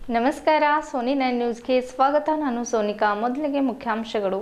ನಮಸ್ಕಾರ Sony nine ನ್ಯೂಸ್ಗೆ ಸ್ವಾಗತ ನಾನು ಸೋನಿಕಾ ಮೊದಲಿಗೆ ಮುಖ್ಯಾಂಶಗಳು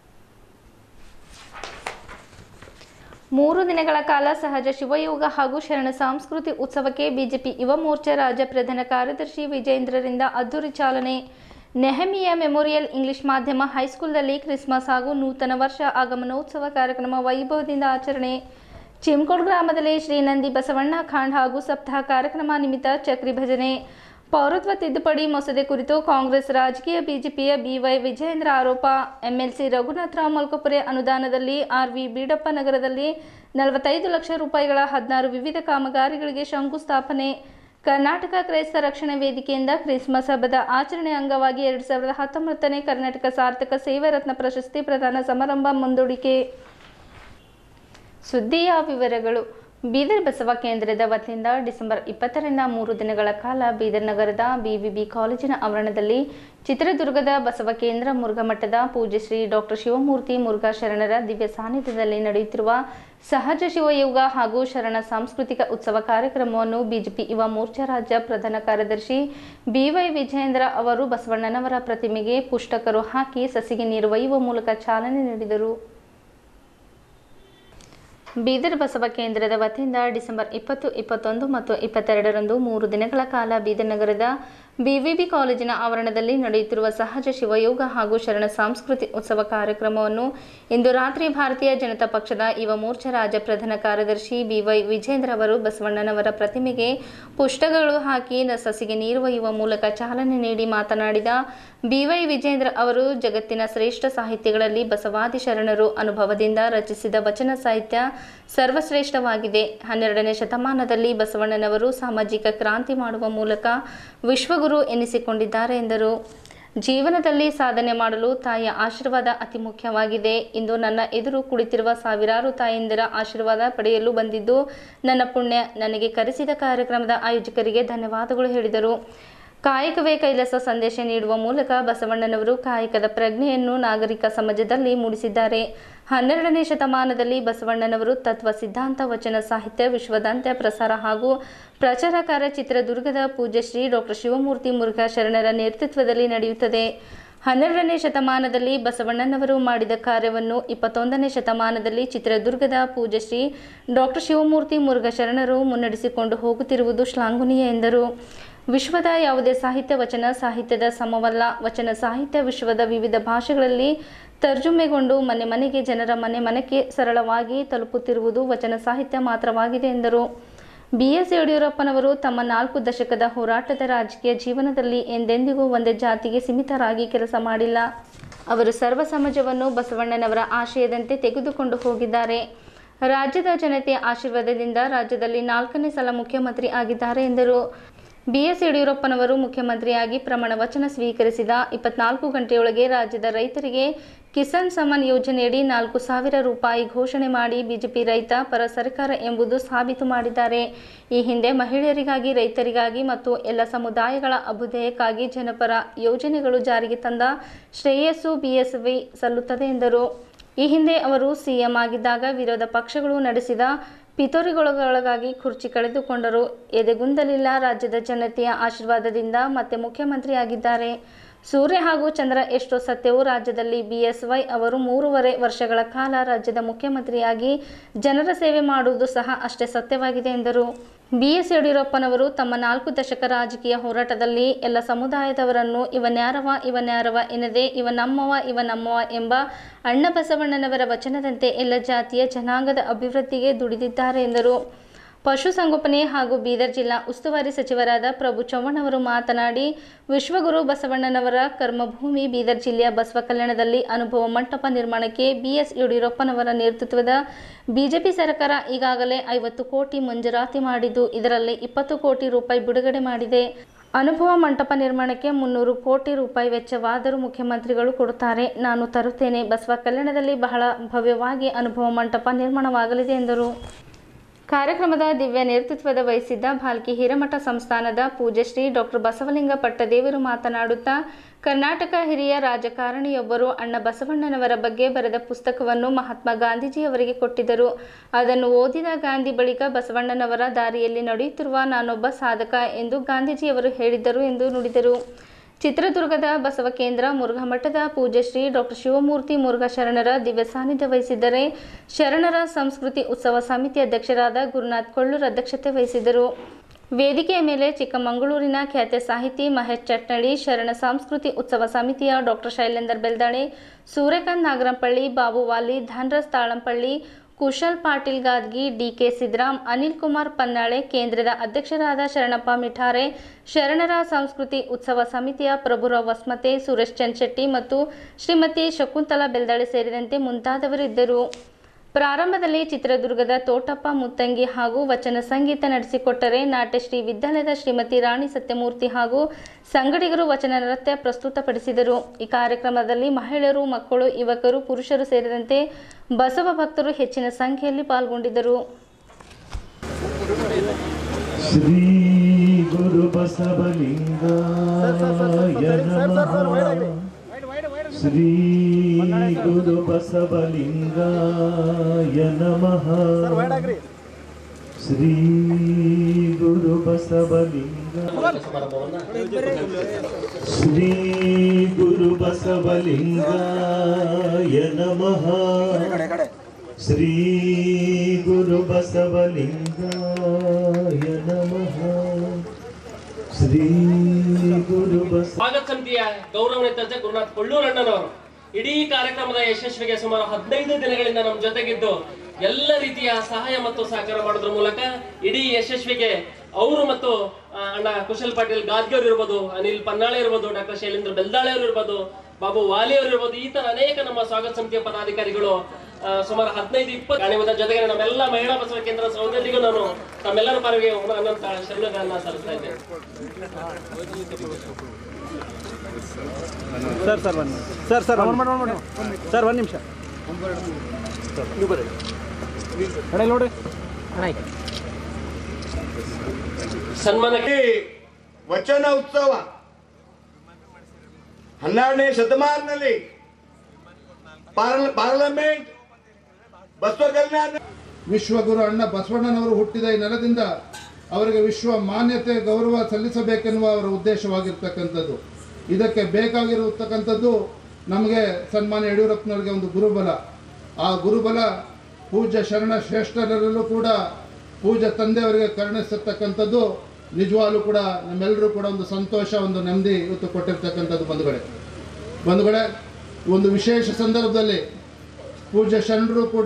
ಮೂರು ದಿನಗಳ ಕಾಲ ಸಹಜ ಶಿವಯೋಗ ಹಾಗೂ ಶರಣ ಸಂಸ್ಕೃತಿ ಉತ್ಸವಕ್ಕೆ ಬಿಜೆಪಿ ಯುವ ಮೋರ್ಚಾ ರಾಜ್ಯ ಪ್ರಧಾನ ಕಾರ್ಯದರ್ಶಿ ವಿಜೇಂದ್ರರಿಂದ ಅದ್ದೂರಿ ಚಾಲನೆ ನೆಹಮಿಯ ಮೆಮೋರಿಯಲ್ ಇಂಗ್ಲಿಷ್ ಮಾಧ್ಯಮ ಹೈಸ್ಕೂಲ್ನಲ್ಲಿ ಕ್ರಿಸ್ಮಸ್ ಹಾಗೂ ನೂತನ ವರ್ಷ ಆಗಮನೋತ್ಸವ ಕಾರ್ಯಕ್ರಮ ವೈಭವದಿಂದ ಆಚರಣೆ ಚಿಮ್ಕೋಡ್ ಗ್ರಾಮದಲ್ಲಿ ಶ್ರೀ ನಂದಿ ಬಸವಣ್ಣ ಖಾಂಡ್ ಹಾಗೂ ಸಪ್ತಾಹ ಕಾರ್ಯಕ್ರಮ ನಿಮಿತ್ತ ಚಕ್ರಿ ಭಜನೆ ಪೌರತ್ವ ತಿದ್ದುಪಡಿ ಮಸೂದೆ ಕುರಿತು ಕಾಂಗ್ರೆಸ್ ರಾಜಕೀಯ ಬಿಜೆಪಿಯ ಬಿವೈ ವಿಜಯೇಂದ್ರ ಆರೋಪ ಎಂಎಲ್ಸಿ ರಘುನಾಥರಾವ್ ಮಲ್ಕಪುರೆ ಅನುದಾನದಲ್ಲಿ ಆರ್ವಿ ಬೀಡಪ್ಪ ನಗರದಲ್ಲಿ ನಲವತ್ತೈದು ಲಕ್ಷ ರೂಪಾಯಿಗಳ ಹದಿನಾರು ವಿವಿಧ ಕಾಮಗಾರಿಗಳಿಗೆ ಶಂಕುಸ್ಥಾಪನೆ ಕರ್ನಾಟಕ ಕ್ರೈಸ್ತ ರಕ್ಷಣಾ ವೇದಿಕೆಯಿಂದ ಕ್ರಿಸ್ಮಸ್ ಹಬ್ಬದ ಆಚರಣೆ ಅಂಗವಾಗಿ ಎರಡು ಸಾವಿರದ ಹತ್ತೊಂಬತ್ತನೇ ಕರ್ನಾಟಕ ಸಾರ್ಥಕ ಸೇವಾ ರತ್ನ ಪ್ರಶಸ್ತಿ ಪ್ರದಾನ ಸಮಾರಂಭ ಮುಂದೂಡಿಕೆ ಸುದ್ದಿಯ ವಿವರಗಳು ಬೀದರ್ ಬಸವ ಕೇಂದ್ರದ ವತಿಯಿಂದ ಡಿಸೆಂಬರ್ ಇಪ್ಪತ್ತರಿಂದ ಮೂರು ದಿನಗಳ ಕಾಲ ಬೀದರ್ ನಗರದ ಬಿವಿಬಿ ಕಾಲೇಜಿನ ಆವರಣದಲ್ಲಿ ಚಿತ್ರದುರ್ಗದ ಬಸವ ಕೇಂದ್ರ ಮುರುಘಮಠದ ಪೂಜ್ಯ ಶ್ರೀ ಡಾಕ್ಟರ್ ಶಿವಮೂರ್ತಿ ಮುರುಘಾ ಶರಣರ ದಿವ್ಯ ಸಾನ್ನಿಧ್ಯದಲ್ಲಿ ನಡೆಯುತ್ತಿರುವ ಸಹಜ ಶಿವಯೋಗ ಹಾಗೂ ಶರಣ ಸಾಂಸ್ಕೃತಿಕ ಉತ್ಸವ ಕಾರ್ಯಕ್ರಮವನ್ನು ಬಿಜೆಪಿ ಯುವ ಮೋರ್ಚಾ ರಾಜ್ಯ ಪ್ರಧಾನ ಕಾರ್ಯದರ್ಶಿ ಬಿವೈ ವಿಜಯೇಂದ್ರ ಅವರು ಬಸವಣ್ಣನವರ ಪ್ರತಿಮೆಗೆ ಪುಸ್ತಕರು ಹಾಕಿ ಸಸಿಗೆ ನೀರು ಒಯ್ಯುವ ಮೂಲಕ ಚಾಲನೆ ನೀಡಿದರು ಬೀದರ್ ಬಸವ ಕೇಂದ್ರದ ವತಿಯಿಂದ ಡಿಸೆಂಬರ್ ಇಪ್ಪತ್ತು ಇಪ್ಪತ್ತೊಂದು ಮತ್ತು ಇಪ್ಪತ್ತೆರಡರಂದು ಮೂರು ದಿನಗಳ ಕಾಲ ಬೀದರ್ ನಗರದ ಬಿವಿಬಿ ಕಾಲೇಜಿನ ಆವರಣದಲ್ಲಿ ನಡೆಯುತ್ತಿರುವ ಸಹಜ ಶಿವಯೋಗ ಹಾಗೂ ಶರಣ ಸಾಂಸ್ಕೃತಿ ಉತ್ಸವ ಕಾರ್ಯಕ್ರಮವನ್ನು ಇಂದು ರಾತ್ರಿ ಭಾರತೀಯ ಜನತಾ ಪಕ್ಷದ ಯುವ ಮೋರ್ಚಾ ರಾಜ್ಯ ಪ್ರಧಾನ ಕಾರ್ಯದರ್ಶಿ ಬಿವೈ ವಿಜೇಂದ್ರ ಅವರು ಬಸವಣ್ಣನವರ ಪ್ರತಿಮೆಗೆ ಪುಷ್ಟಗಳು ಹಾಕಿ ನ- ಸಸಿಗೆ ನೀರು ಒಯ್ಯುವ ಮೂಲಕ ಚಾಲನೆ ನೀಡಿ ಮಾತನಾಡಿದ ಬಿವೈ ವಿಜೇಂದ್ರ ಅವರು ಜಗತ್ತಿನ ಶ್ರೇಷ್ಠ ಸಾಹಿತ್ಯಗಳಲ್ಲಿ ಬಸವಾದಿ ಶರಣರು ಅನುಭವದಿಂದ ರಚಿಸಿದ ವಚನ ಸಾಹಿತ್ಯ ಸರ್ವಶ್ರೇಷ್ಠವಾಗಿದೆ ಹನ್ನೆರಡನೇ ಶತಮಾನದಲ್ಲಿ ಬಸವಣ್ಣನವರು ಸಾಮಾಜಿಕ ಕ್ರಾಂತಿ ಮಾಡುವ ಮೂಲಕ ವಿಶ್ವಗುರು ಎನಿಸಿಕೊಂಡಿದ್ದಾರೆ ಎಂದರು ಜೀವನದಲ್ಲಿ ಸಾಧನೆ ಮಾಡಲು ತಾಯಿಯ ಆಶೀರ್ವಾದ ಅತಿ ಮುಖ್ಯವಾಗಿದೆ ಇಂದು ನನ್ನ ಎದುರು ಕುಳಿತಿರುವ ಸಾವಿರಾರು ತಾಯಂದಿರ ಆಶೀರ್ವಾದ ಪಡೆಯಲು ಬಂದಿದ್ದು ನನ್ನ ಪುಣ್ಯ ನನಗೆ ಕರೆಸಿದ ಕಾರ್ಯಕ್ರಮದ ಆಯೋಜಕರಿಗೆ ಧನ್ಯವಾದಗಳು ಹೇಳಿದರು ಕಾಯಕವೇ ಕೈಲಾಸ ಸಂದೇಶ ನೀಡುವ ಮೂಲಕ ಬಸವಣ್ಣನವರು ಕಾಯಕದ ಪ್ರಜ್ಞೆಯನ್ನು ನಾಗರಿಕ ಸಮಾಜದಲ್ಲಿ ಮೂಡಿಸಿದ್ದಾರೆ ಹನ್ನೆರಡನೇ ಶತಮಾನದಲ್ಲಿ ಬಸವಣ್ಣನವರು ತತ್ವ ಸಿದ್ಧಾಂತ ವಚನ ಸಾಹಿತ್ಯ ವಿಶ್ವದಾಂತ್ಯ ಪ್ರಸಾರ ಹಾಗೂ ಪ್ರಚಾರ ಕಾರ್ಯ ಚಿತ್ರದುರ್ಗದ ಪೂಜ್ಯ ಶ್ರೀ ಡಾಕ್ಟರ್ ಶಿವಮೂರ್ತಿ ಮುರುಘಾ ಶರಣರ ನೇತೃತ್ವದಲ್ಲಿ ನಡೆಯುತ್ತದೆ ಹನ್ನೆರಡನೇ ಶತಮಾನದಲ್ಲಿ ಬಸವಣ್ಣನವರು ಮಾಡಿದ ಕಾರ್ಯವನ್ನು ಇಪ್ಪತ್ತೊಂದನೇ ಶತಮಾನದಲ್ಲಿ ಚಿತ್ರದುರ್ಗದ ಪೂಜ್ಯ ಶ್ರೀ ಡಾಕ್ಟರ್ ಶಿವಮೂರ್ತಿ ಮುರುಘಾ ಶರಣರು ಮುನ್ನಡೆಸಿಕೊಂಡು ಹೋಗುತ್ತಿರುವುದು ಶ್ಲಾಘನೀಯ ಎಂದರು ವಿಶ್ವದ ಯಾವುದೇ ಸಾಹಿತ್ಯ ವಚನ ಸಾಹಿತ್ಯದ ಸಮವಲ್ಲ ವಚನ ಸಾಹಿತ್ಯ ವಿಶ್ವದ ವಿವಿಧ ಭಾಷೆಗಳಲ್ಲಿ ತರ್ಜುಮೆಗೊಂಡು ಮನೆ ಮನೆಗೆ ಜನರ ಮನೆ ಮನೆಗೆ ಸರಳವಾಗಿ ತಲುಪುತ್ತಿರುವುದು ವಚನ ಸಾಹಿತ್ಯ ಮಾತ್ರವಾಗಿದೆ ಎಂದರು ಬಿಎಸ್ ಯಡಿಯೂರಪ್ಪನವರು ತಮ್ಮ ನಾಲ್ಕು ದಶಕದ ಹೋರಾಟದ ರಾಜಕೀಯ ಜೀವನದಲ್ಲಿ ಎಂದೆಂದಿಗೂ ಒಂದೇ ಜಾತಿಗೆ ಸೀಮಿತರಾಗಿ ಕೆಲಸ ಮಾಡಿಲ್ಲ ಅವರು ಸರ್ವ ಸಮಾಜವನ್ನು ಬಸವಣ್ಣನವರ ಆಶಯದಂತೆ ತೆಗೆದುಕೊಂಡು ಹೋಗಿದ್ದಾರೆ ರಾಜ್ಯದ ಜನತೆಯ ಆಶೀರ್ವಾದದಿಂದ ರಾಜ್ಯದಲ್ಲಿ ನಾಲ್ಕನೇ ಸಲ ಮುಖ್ಯಮಂತ್ರಿ ಆಗಿದ್ದಾರೆ ಎಂದರು ಬಿಎಸ್ ಯಡಿಯೂರಪ್ಪನವರು ಮುಖ್ಯಮಂತ್ರಿಯಾಗಿ ಪ್ರಮಾಣ ವಚನ ಸ್ವೀಕರಿಸಿದ ಇಪ್ಪತ್ನಾಲ್ಕು ಗಂಟೆಯೊಳಗೆ ರಾಜ್ಯದ ರೈತರಿಗೆ ಕಿಸಾನ್ ಸಮ್ಮಾನ್ ಯೋಜನೆಯಡಿ ನಾಲ್ಕು ಸಾವಿರ ರೂಪಾಯಿ ಘೋಷಣೆ ಮಾಡಿ ಬಿಜೆಪಿ ರೈತ ಪರ ಸರ್ಕಾರ ಎಂಬುದು ಸಾಬೀತು ಮಾಡಿದ್ದಾರೆ ಈ ಹಿಂದೆ ಮಹಿಳೆಯರಿಗಾಗಿ ರೈತರಿಗಾಗಿ ಮತ್ತು ಎಲ್ಲ ಸಮುದಾಯಗಳ ಅಭ್ಯುದಯಕ್ಕಾಗಿ ಜನಪರ ಯೋಜನೆಗಳು ಜಾರಿಗೆ ತಂದ ಶ್ರೇಯಸ್ಸು ಬಿಎಸ್ವಿ ಸಲ್ಲುತ್ತದೆ ಎಂದರು ಈ ಹಿಂದೆ ಅವರು ಸಿಎಂ ಆಗಿದ್ದಾಗ ವಿರೋಧ ಪಕ್ಷಗಳು ನಡೆಸಿದ ಪಿತೂರಿಗೊಳಗಾಗಿ ಕುರ್ಚಿ ಕಳೆದುಕೊಂಡರು ಎದೆಗುಂದಲಿಲ್ಲ ರಾಜ್ಯದ ಜನತೆಯ ಆಶೀರ್ವಾದದಿಂದ ಮತ್ತೆ ಮುಖ್ಯಮಂತ್ರಿಯಾಗಿದ್ದಾರೆ ಸೂರ್ಯ ಹಾಗೂ ಚಂದ್ರ ಎಷ್ಟೋ ಸತ್ಯವೂ ರಾಜ್ಯದಲ್ಲಿ ಬಿಎಸ್ವೈ ಅವರು ಮೂರುವರೆ ವರ್ಷಗಳ ಕಾಲ ರಾಜ್ಯದ ಮುಖ್ಯಮಂತ್ರಿಯಾಗಿ ಜನರ ಸೇವೆ ಮಾಡುವುದು ಸಹ ಅಷ್ಟೇ ಸತ್ಯವಾಗಿದೆ ಎಂದರು ಬಿಎಸ್ ಯಡಿಯೂರಪ್ಪನವರು ತಮ್ಮ ನಾಲ್ಕು ದಶಕ ರಾಜಕೀಯ ಹೋರಾಟದಲ್ಲಿ ಎಲ್ಲ ಸಮುದಾಯದವರನ್ನು ಇವನ್ಯಾರವ ಇವನ್ಯಾರವ ಎನ್ನದೆ ಇವ ನಮ್ಮವ ಇವ ನಮ್ಮವ ಎಂಬ ಅಣ್ಣ ಬಸವಣ್ಣನವರ ವಚನದಂತೆ ಎಲ್ಲ ಜಾತಿಯ ಜನಾಂಗದ ಅಭಿವೃದ್ಧಿಗೆ ದುಡಿದಿದ್ದಾರೆ ಎಂದರು ಪಶುಸಂಗೋಪನೆ ಹಾಗೂ ಬೀದರ್ ಜಿಲ್ಲಾ ಉಸ್ತುವಾರಿ ಸಚಿವರಾದ ಪ್ರಭು ಚವ್ಹಾಣ್ ಅವರು ಮಾತನಾಡಿ ವಿಶ್ವಗುರು ಬಸವಣ್ಣನವರ ಕರ್ಮಭೂಮಿ ಬೀದರ್ ಜಿಲ್ಲೆಯ ಬಸವ ಕಲ್ಯಾಣದಲ್ಲಿ ಅನುಭವ ಮಂಟಪ ನಿರ್ಮಾಣಕ್ಕೆ ಬಿಎಸ್ ಯಡಿಯೂರಪ್ಪನವರ ನೇತೃತ್ವದ ಬಿಜೆಪಿ ಸರ್ಕಾರ ಈಗಾಗಲೇ ಐವತ್ತು ಕೋಟಿ ಮಂಜೂರಾತಿ ಮಾಡಿದ್ದು ಇದರಲ್ಲಿ ಇಪ್ಪತ್ತು ಕೋಟಿ ರೂಪಾಯಿ ಬಿಡುಗಡೆ ಮಾಡಿದೆ ಅನುಭವ ಮಂಟಪ ನಿರ್ಮಾಣಕ್ಕೆ ಮುನ್ನೂರು ಕೋಟಿ ರೂಪಾಯಿ ವೆಚ್ಚವಾದರೂ ಮುಖ್ಯಮಂತ್ರಿಗಳು ಕೊಡುತ್ತಾರೆ ನಾನು ತರುತ್ತೇನೆ ಬಸವ ಕಲ್ಯಾಣದಲ್ಲಿ ಬಹಳ ಭವ್ಯವಾಗಿ ಅನುಭವ ಮಂಟಪ ನಿರ್ಮಾಣವಾಗಲಿದೆ ಎಂದರು ಕಾರ್ಯಕ್ರಮದ ದಿವ್ಯ ನೇತೃತ್ವದ ವಹಿಸಿದ್ದ ಭಾಲ್ಕಿ ಹಿರಮಠ ಸಂಸ್ಥಾನದ ಪೂಜ್ಯಶ್ರೀ ಡಾಕ್ಟರ್ ಬಸವಲಿಂಗ ಪಟ್ಟದೇವರು ಮಾತನಾಡುತ್ತಾ ಕರ್ನಾಟಕ ಹಿರಿಯ ರಾಜಕಾರಣಿಯೊಬ್ಬರು ಅಣ್ಣ ಬಸವಣ್ಣನವರ ಬಗ್ಗೆ ಬರೆದ ಪುಸ್ತಕವನ್ನು ಮಹಾತ್ಮ ಗಾಂಧೀಜಿಯವರಿಗೆ ಕೊಟ್ಟಿದ್ದರು ಅದನ್ನು ಓದಿದ ಗಾಂಧಿ ಬಳಿಕ ಬಸವಣ್ಣನವರ ದಾರಿಯಲ್ಲಿ ನಡೆಯುತ್ತಿರುವ ನಾನೊಬ್ಬ ಸಾಧಕ ಎಂದು ಗಾಂಧೀಜಿಯವರು ಹೇಳಿದ್ದರು ಎಂದು ನುಡಿದರು ಚಿತ್ರದುರ್ಗದ ಬಸವ ಕೇಂದ್ರ ಮುರುಘಾಮಠದ ಪೂಜ್ಯಶ್ರೀ ಡಾಕ್ಟರ್ ಶಿವಮೂರ್ತಿ ಮುರುಘಾ ಶರಣರ ದಿವ್ಯ ಸಾನ್ನಿಧ್ಯ ವಹಿಸಿದ್ದರೆ ಶರಣರ ಸಂಸ್ಕೃತಿ ಉತ್ಸವ ಸಮಿತಿ ಅಧ್ಯಕ್ಷರಾದ ಗುರುನಾಥ್ ಕೊಳ್ಳೂರ್ ಅಧ್ಯಕ್ಷತೆ ವಹಿಸಿದ್ದರು ವೇದಿಕೆಯ ಮೇಲೆ ಚಿಕ್ಕಮಗಳೂರಿನ ಖ್ಯಾತ ಸಾಹಿತಿ ಮಹೇಶ್ ಚಟ್ನಳ್ಳಿ ಶರಣ ಸಂಸ್ಕೃತಿ ಉತ್ಸವ ಸಮಿತಿಯ ಡಾಕ್ಟರ್ ಶೈಲೇಂದರ್ ಬೆಲ್ದಾಣೆ ಸೂರ್ಯಕಾಂತ್ ನಾಗರಂಪಳ್ಳಿ ಬಾಬು ವಾಲಿ ಧನ್ರಸ್ ತಾಳಂಪಳ್ಳಿ ಕುಶಲ್ ಪಾಟೀಲ್ ಗಾದ್ಗಿ ಡಿಕೆ ಸಿದ್ದರಾಮ್ ಅನಿಲ್ ಕುಮಾರ್ ಪನ್ನಾಳೆ ಕೇಂದ್ರದ ಅಧ್ಯಕ್ಷರಾದ ಶರಣಪ್ಪ ಮಿಠಾರೆ ಶರಣರ ಸಂಸ್ಕೃತಿ ಉತ್ಸವ ಸಮಿತಿಯ ಪ್ರಭುರಾವ್ ವಸ್ಮತೆ ಸುರೇಶ್ ಚನ್ಶೆಟ್ಟಿ ಮತ್ತು ಶ್ರೀಮತಿ ಶಕುಂತಲಾ ಬೆಲ್ದಾಳೆ ಸೇರಿದಂತೆ ಮುಂತಾದವರಿದ್ದರು ಪ್ರಾರಂಭದಲ್ಲಿ ಚಿತ್ರದುರ್ಗದ ತೋಟಪ್ಪ ಮುತ್ತಂಗಿ ಹಾಗೂ ವಚನ ಸಂಗೀತ ನಡೆಸಿಕೊಟ್ಟರೆ ನಾಟ್ಯಶ್ರೀ ವಿದ್ಯಾಲಯದ ಶ್ರೀಮತಿ ರಾಣಿ ಸತ್ಯಮೂರ್ತಿ ಹಾಗೂ ಸಂಗಡಿಗರು ವಚನ ನೃತ್ಯ ಪ್ರಸ್ತುತಪಡಿಸಿದರು ಈ ಕಾರ್ಯಕ್ರಮದಲ್ಲಿ ಮಹಿಳೆಯರು ಮಕ್ಕಳು ಯುವಕರು ಪುರುಷರು ಸೇರಿದಂತೆ ಬಸವ ಭಕ್ತರು ಹೆಚ್ಚಿನ ಸಂಖ್ಯೆಯಲ್ಲಿ ಪಾಲ್ಗೊಂಡಿದ್ದರು ಶ್ರೀ ಗುರು ಬಸವಲಿಂಗಾಯ ನಮಃ ಶ್ರೀ ಗುರು ಬಸವಲಿಂಗಾಯ ನಮಃ ಶ್ರೀ ಗುರು ಬಸವಲಿಂಗ ಶ್ರೀ ಗುರು ಬಸವಲಿಂಗಾಯ ನಮಃ ಶ್ರೀ ಗುರು ಬಸವಲಿಂಗಾಯ ನಮಃ ಶ್ರೀ ಗುರು ಬಸ ಸ್ವಾಗತ ಸಮಿತಿಯ ಗೌರವಾನ್ವಿತ ಅಧ್ಯಕ್ಷ ಗುರುನಾಥ್ ಕೊಳ್ಳೂರಣ್ಣನವರು ಇಡೀ ಕಾರ್ಯಕ್ರಮದ ಯಶಸ್ವಿಗೆ ಸುಮಾರು ಹದಿನೈದು ದಿನಗಳಿಂದ ನಮ್ಮ ಜೊತೆಗಿದ್ದು ಎಲ್ಲ ರೀತಿಯ ಸಹಾಯ ಮತ್ತು ಸಹಕಾರ ಮಾಡೋದ್ರ ಮೂಲಕ ಇಡೀ ಯಶಸ್ವಿಗೆ ಅವರು ಮತ್ತು ಆ, ಅಣ್ಣ ಕುಶಲ್ ಪಾಟೀಲ್ ಗಾದ್ಗಿಯವರು ಇರ್ಬೋದು ಅನಿಲ್ ಪನ್ನಾಳೆ ಇರ್ಬೋದು ಡಾಕ್ಟರ್ ಶೈಲೇಂದ್ರ ಬೆಲ್ದಾಳೆ ಅವರು ಇರ್ಬೋದು ಬಾಬು ವಾಲಿ ಅವರು ಇರ್ಬೋದು ಈ ತರ ಅನೇಕ ನಮ್ಮ ಸ್ವಾಗತ ಸಮಿತಿಯ ಪದಾಧಿಕಾರಿಗಳು ಆ, ಸುಮಾರು ಹದಿನೈದು ಇಪ್ಪತ್ತು ಕಾಣಿವುದ ಜೊತೆಗೆ ನಮ್ಮೆಲ್ಲ ಮಹಿಳಾ ಬಸವ ಕೇಂದ್ರ ಸಹೋದರಿಗೂ ನಾನು ತಮ್ಮೆಲ್ಲರ ಪರವಾಗಿ ಅನಂತ ಶರಣಗಳನ್ನ ಸಲ್ಲಿಸ್ತಾ ಇದ್ದೇನೆ ಸರ್ ಸರ್ ಬನ್ನಿ ಸರ್ ಸರ್ ಒಂದು ಮಾಡಿ ಸರ್ ಒಂದು ನಿಮಿಷ ನೀವು ಬರ್ರಿ ಕಡೆ ನೋಡ್ರಿ ಸನ್ಮಾನಕ್ಕೆ ಈ ವಚನ ಉತ್ಸವ ಹನ್ನೆರಡನೇ ಶತಮಾನದಲ್ಲಿ ಪಾರ್ಲ- ಪಾರ್ಲಿಮೆಂಟ್ ಬಸವ ಕಲ್ಯಾಣ ವಿಶ್ವಗುರು ಅಣ್ಣ ಬಸವಣ್ಣನವರು ಹುಟ್ಟಿದ ಈ ನೆಲದಿಂದ ಅವರಿಗೆ ವಿಶ್ವ ಮಾನ್ಯತೆ ಗೌರವ ಸಲ್ಲಿಸಬೇಕೆನ್ನುವ ಅವರ ಉದ್ದೇಶವಾಗಿರ್ತಕ್ಕಂಥದ್ದು ಇದಕ್ಕೆ ಬೇಕಾಗಿರತಕ್ಕಂಥದ್ದು ನಮಗೆ ಸನ್ಮಾನ್ಯ ಯಡಿಯೂರಪ್ಪನವರಿಗೆ ಒಂದು ಗುರುಬಲ ಆ ಗುರುಬಲ ಪೂಜ್ಯ ಶರಣ ಶ್ರೇಷ್ಠರಲ್ಲೂ ಕೂಡ ಪೂಜ್ಯ ತಂದೆಯವರಿಗೆ ಕರುಣಿಸಿರ್ತಕ್ಕಂಥದ್ದು ನಿಜವಾಗ್ಲೂ ಕೂಡ ನಮ್ಮೆಲ್ಲರೂ ಕೂಡ ಒಂದು ಸಂತೋಷ ಒಂದು ನೆಮ್ಮದಿ ಇವತ್ತು ಕೊಟ್ಟಿರ್ತಕ್ಕಂಥದ್ದು ಬಂಧುಗಳೇ ಬಂಧುಗಳೇ ಈ ಒಂದು ವಿಶೇಷ ಸಂದರ್ಭದಲ್ಲಿ ಪೂಜ್ಯ ಶರಣರು ಕೂಡ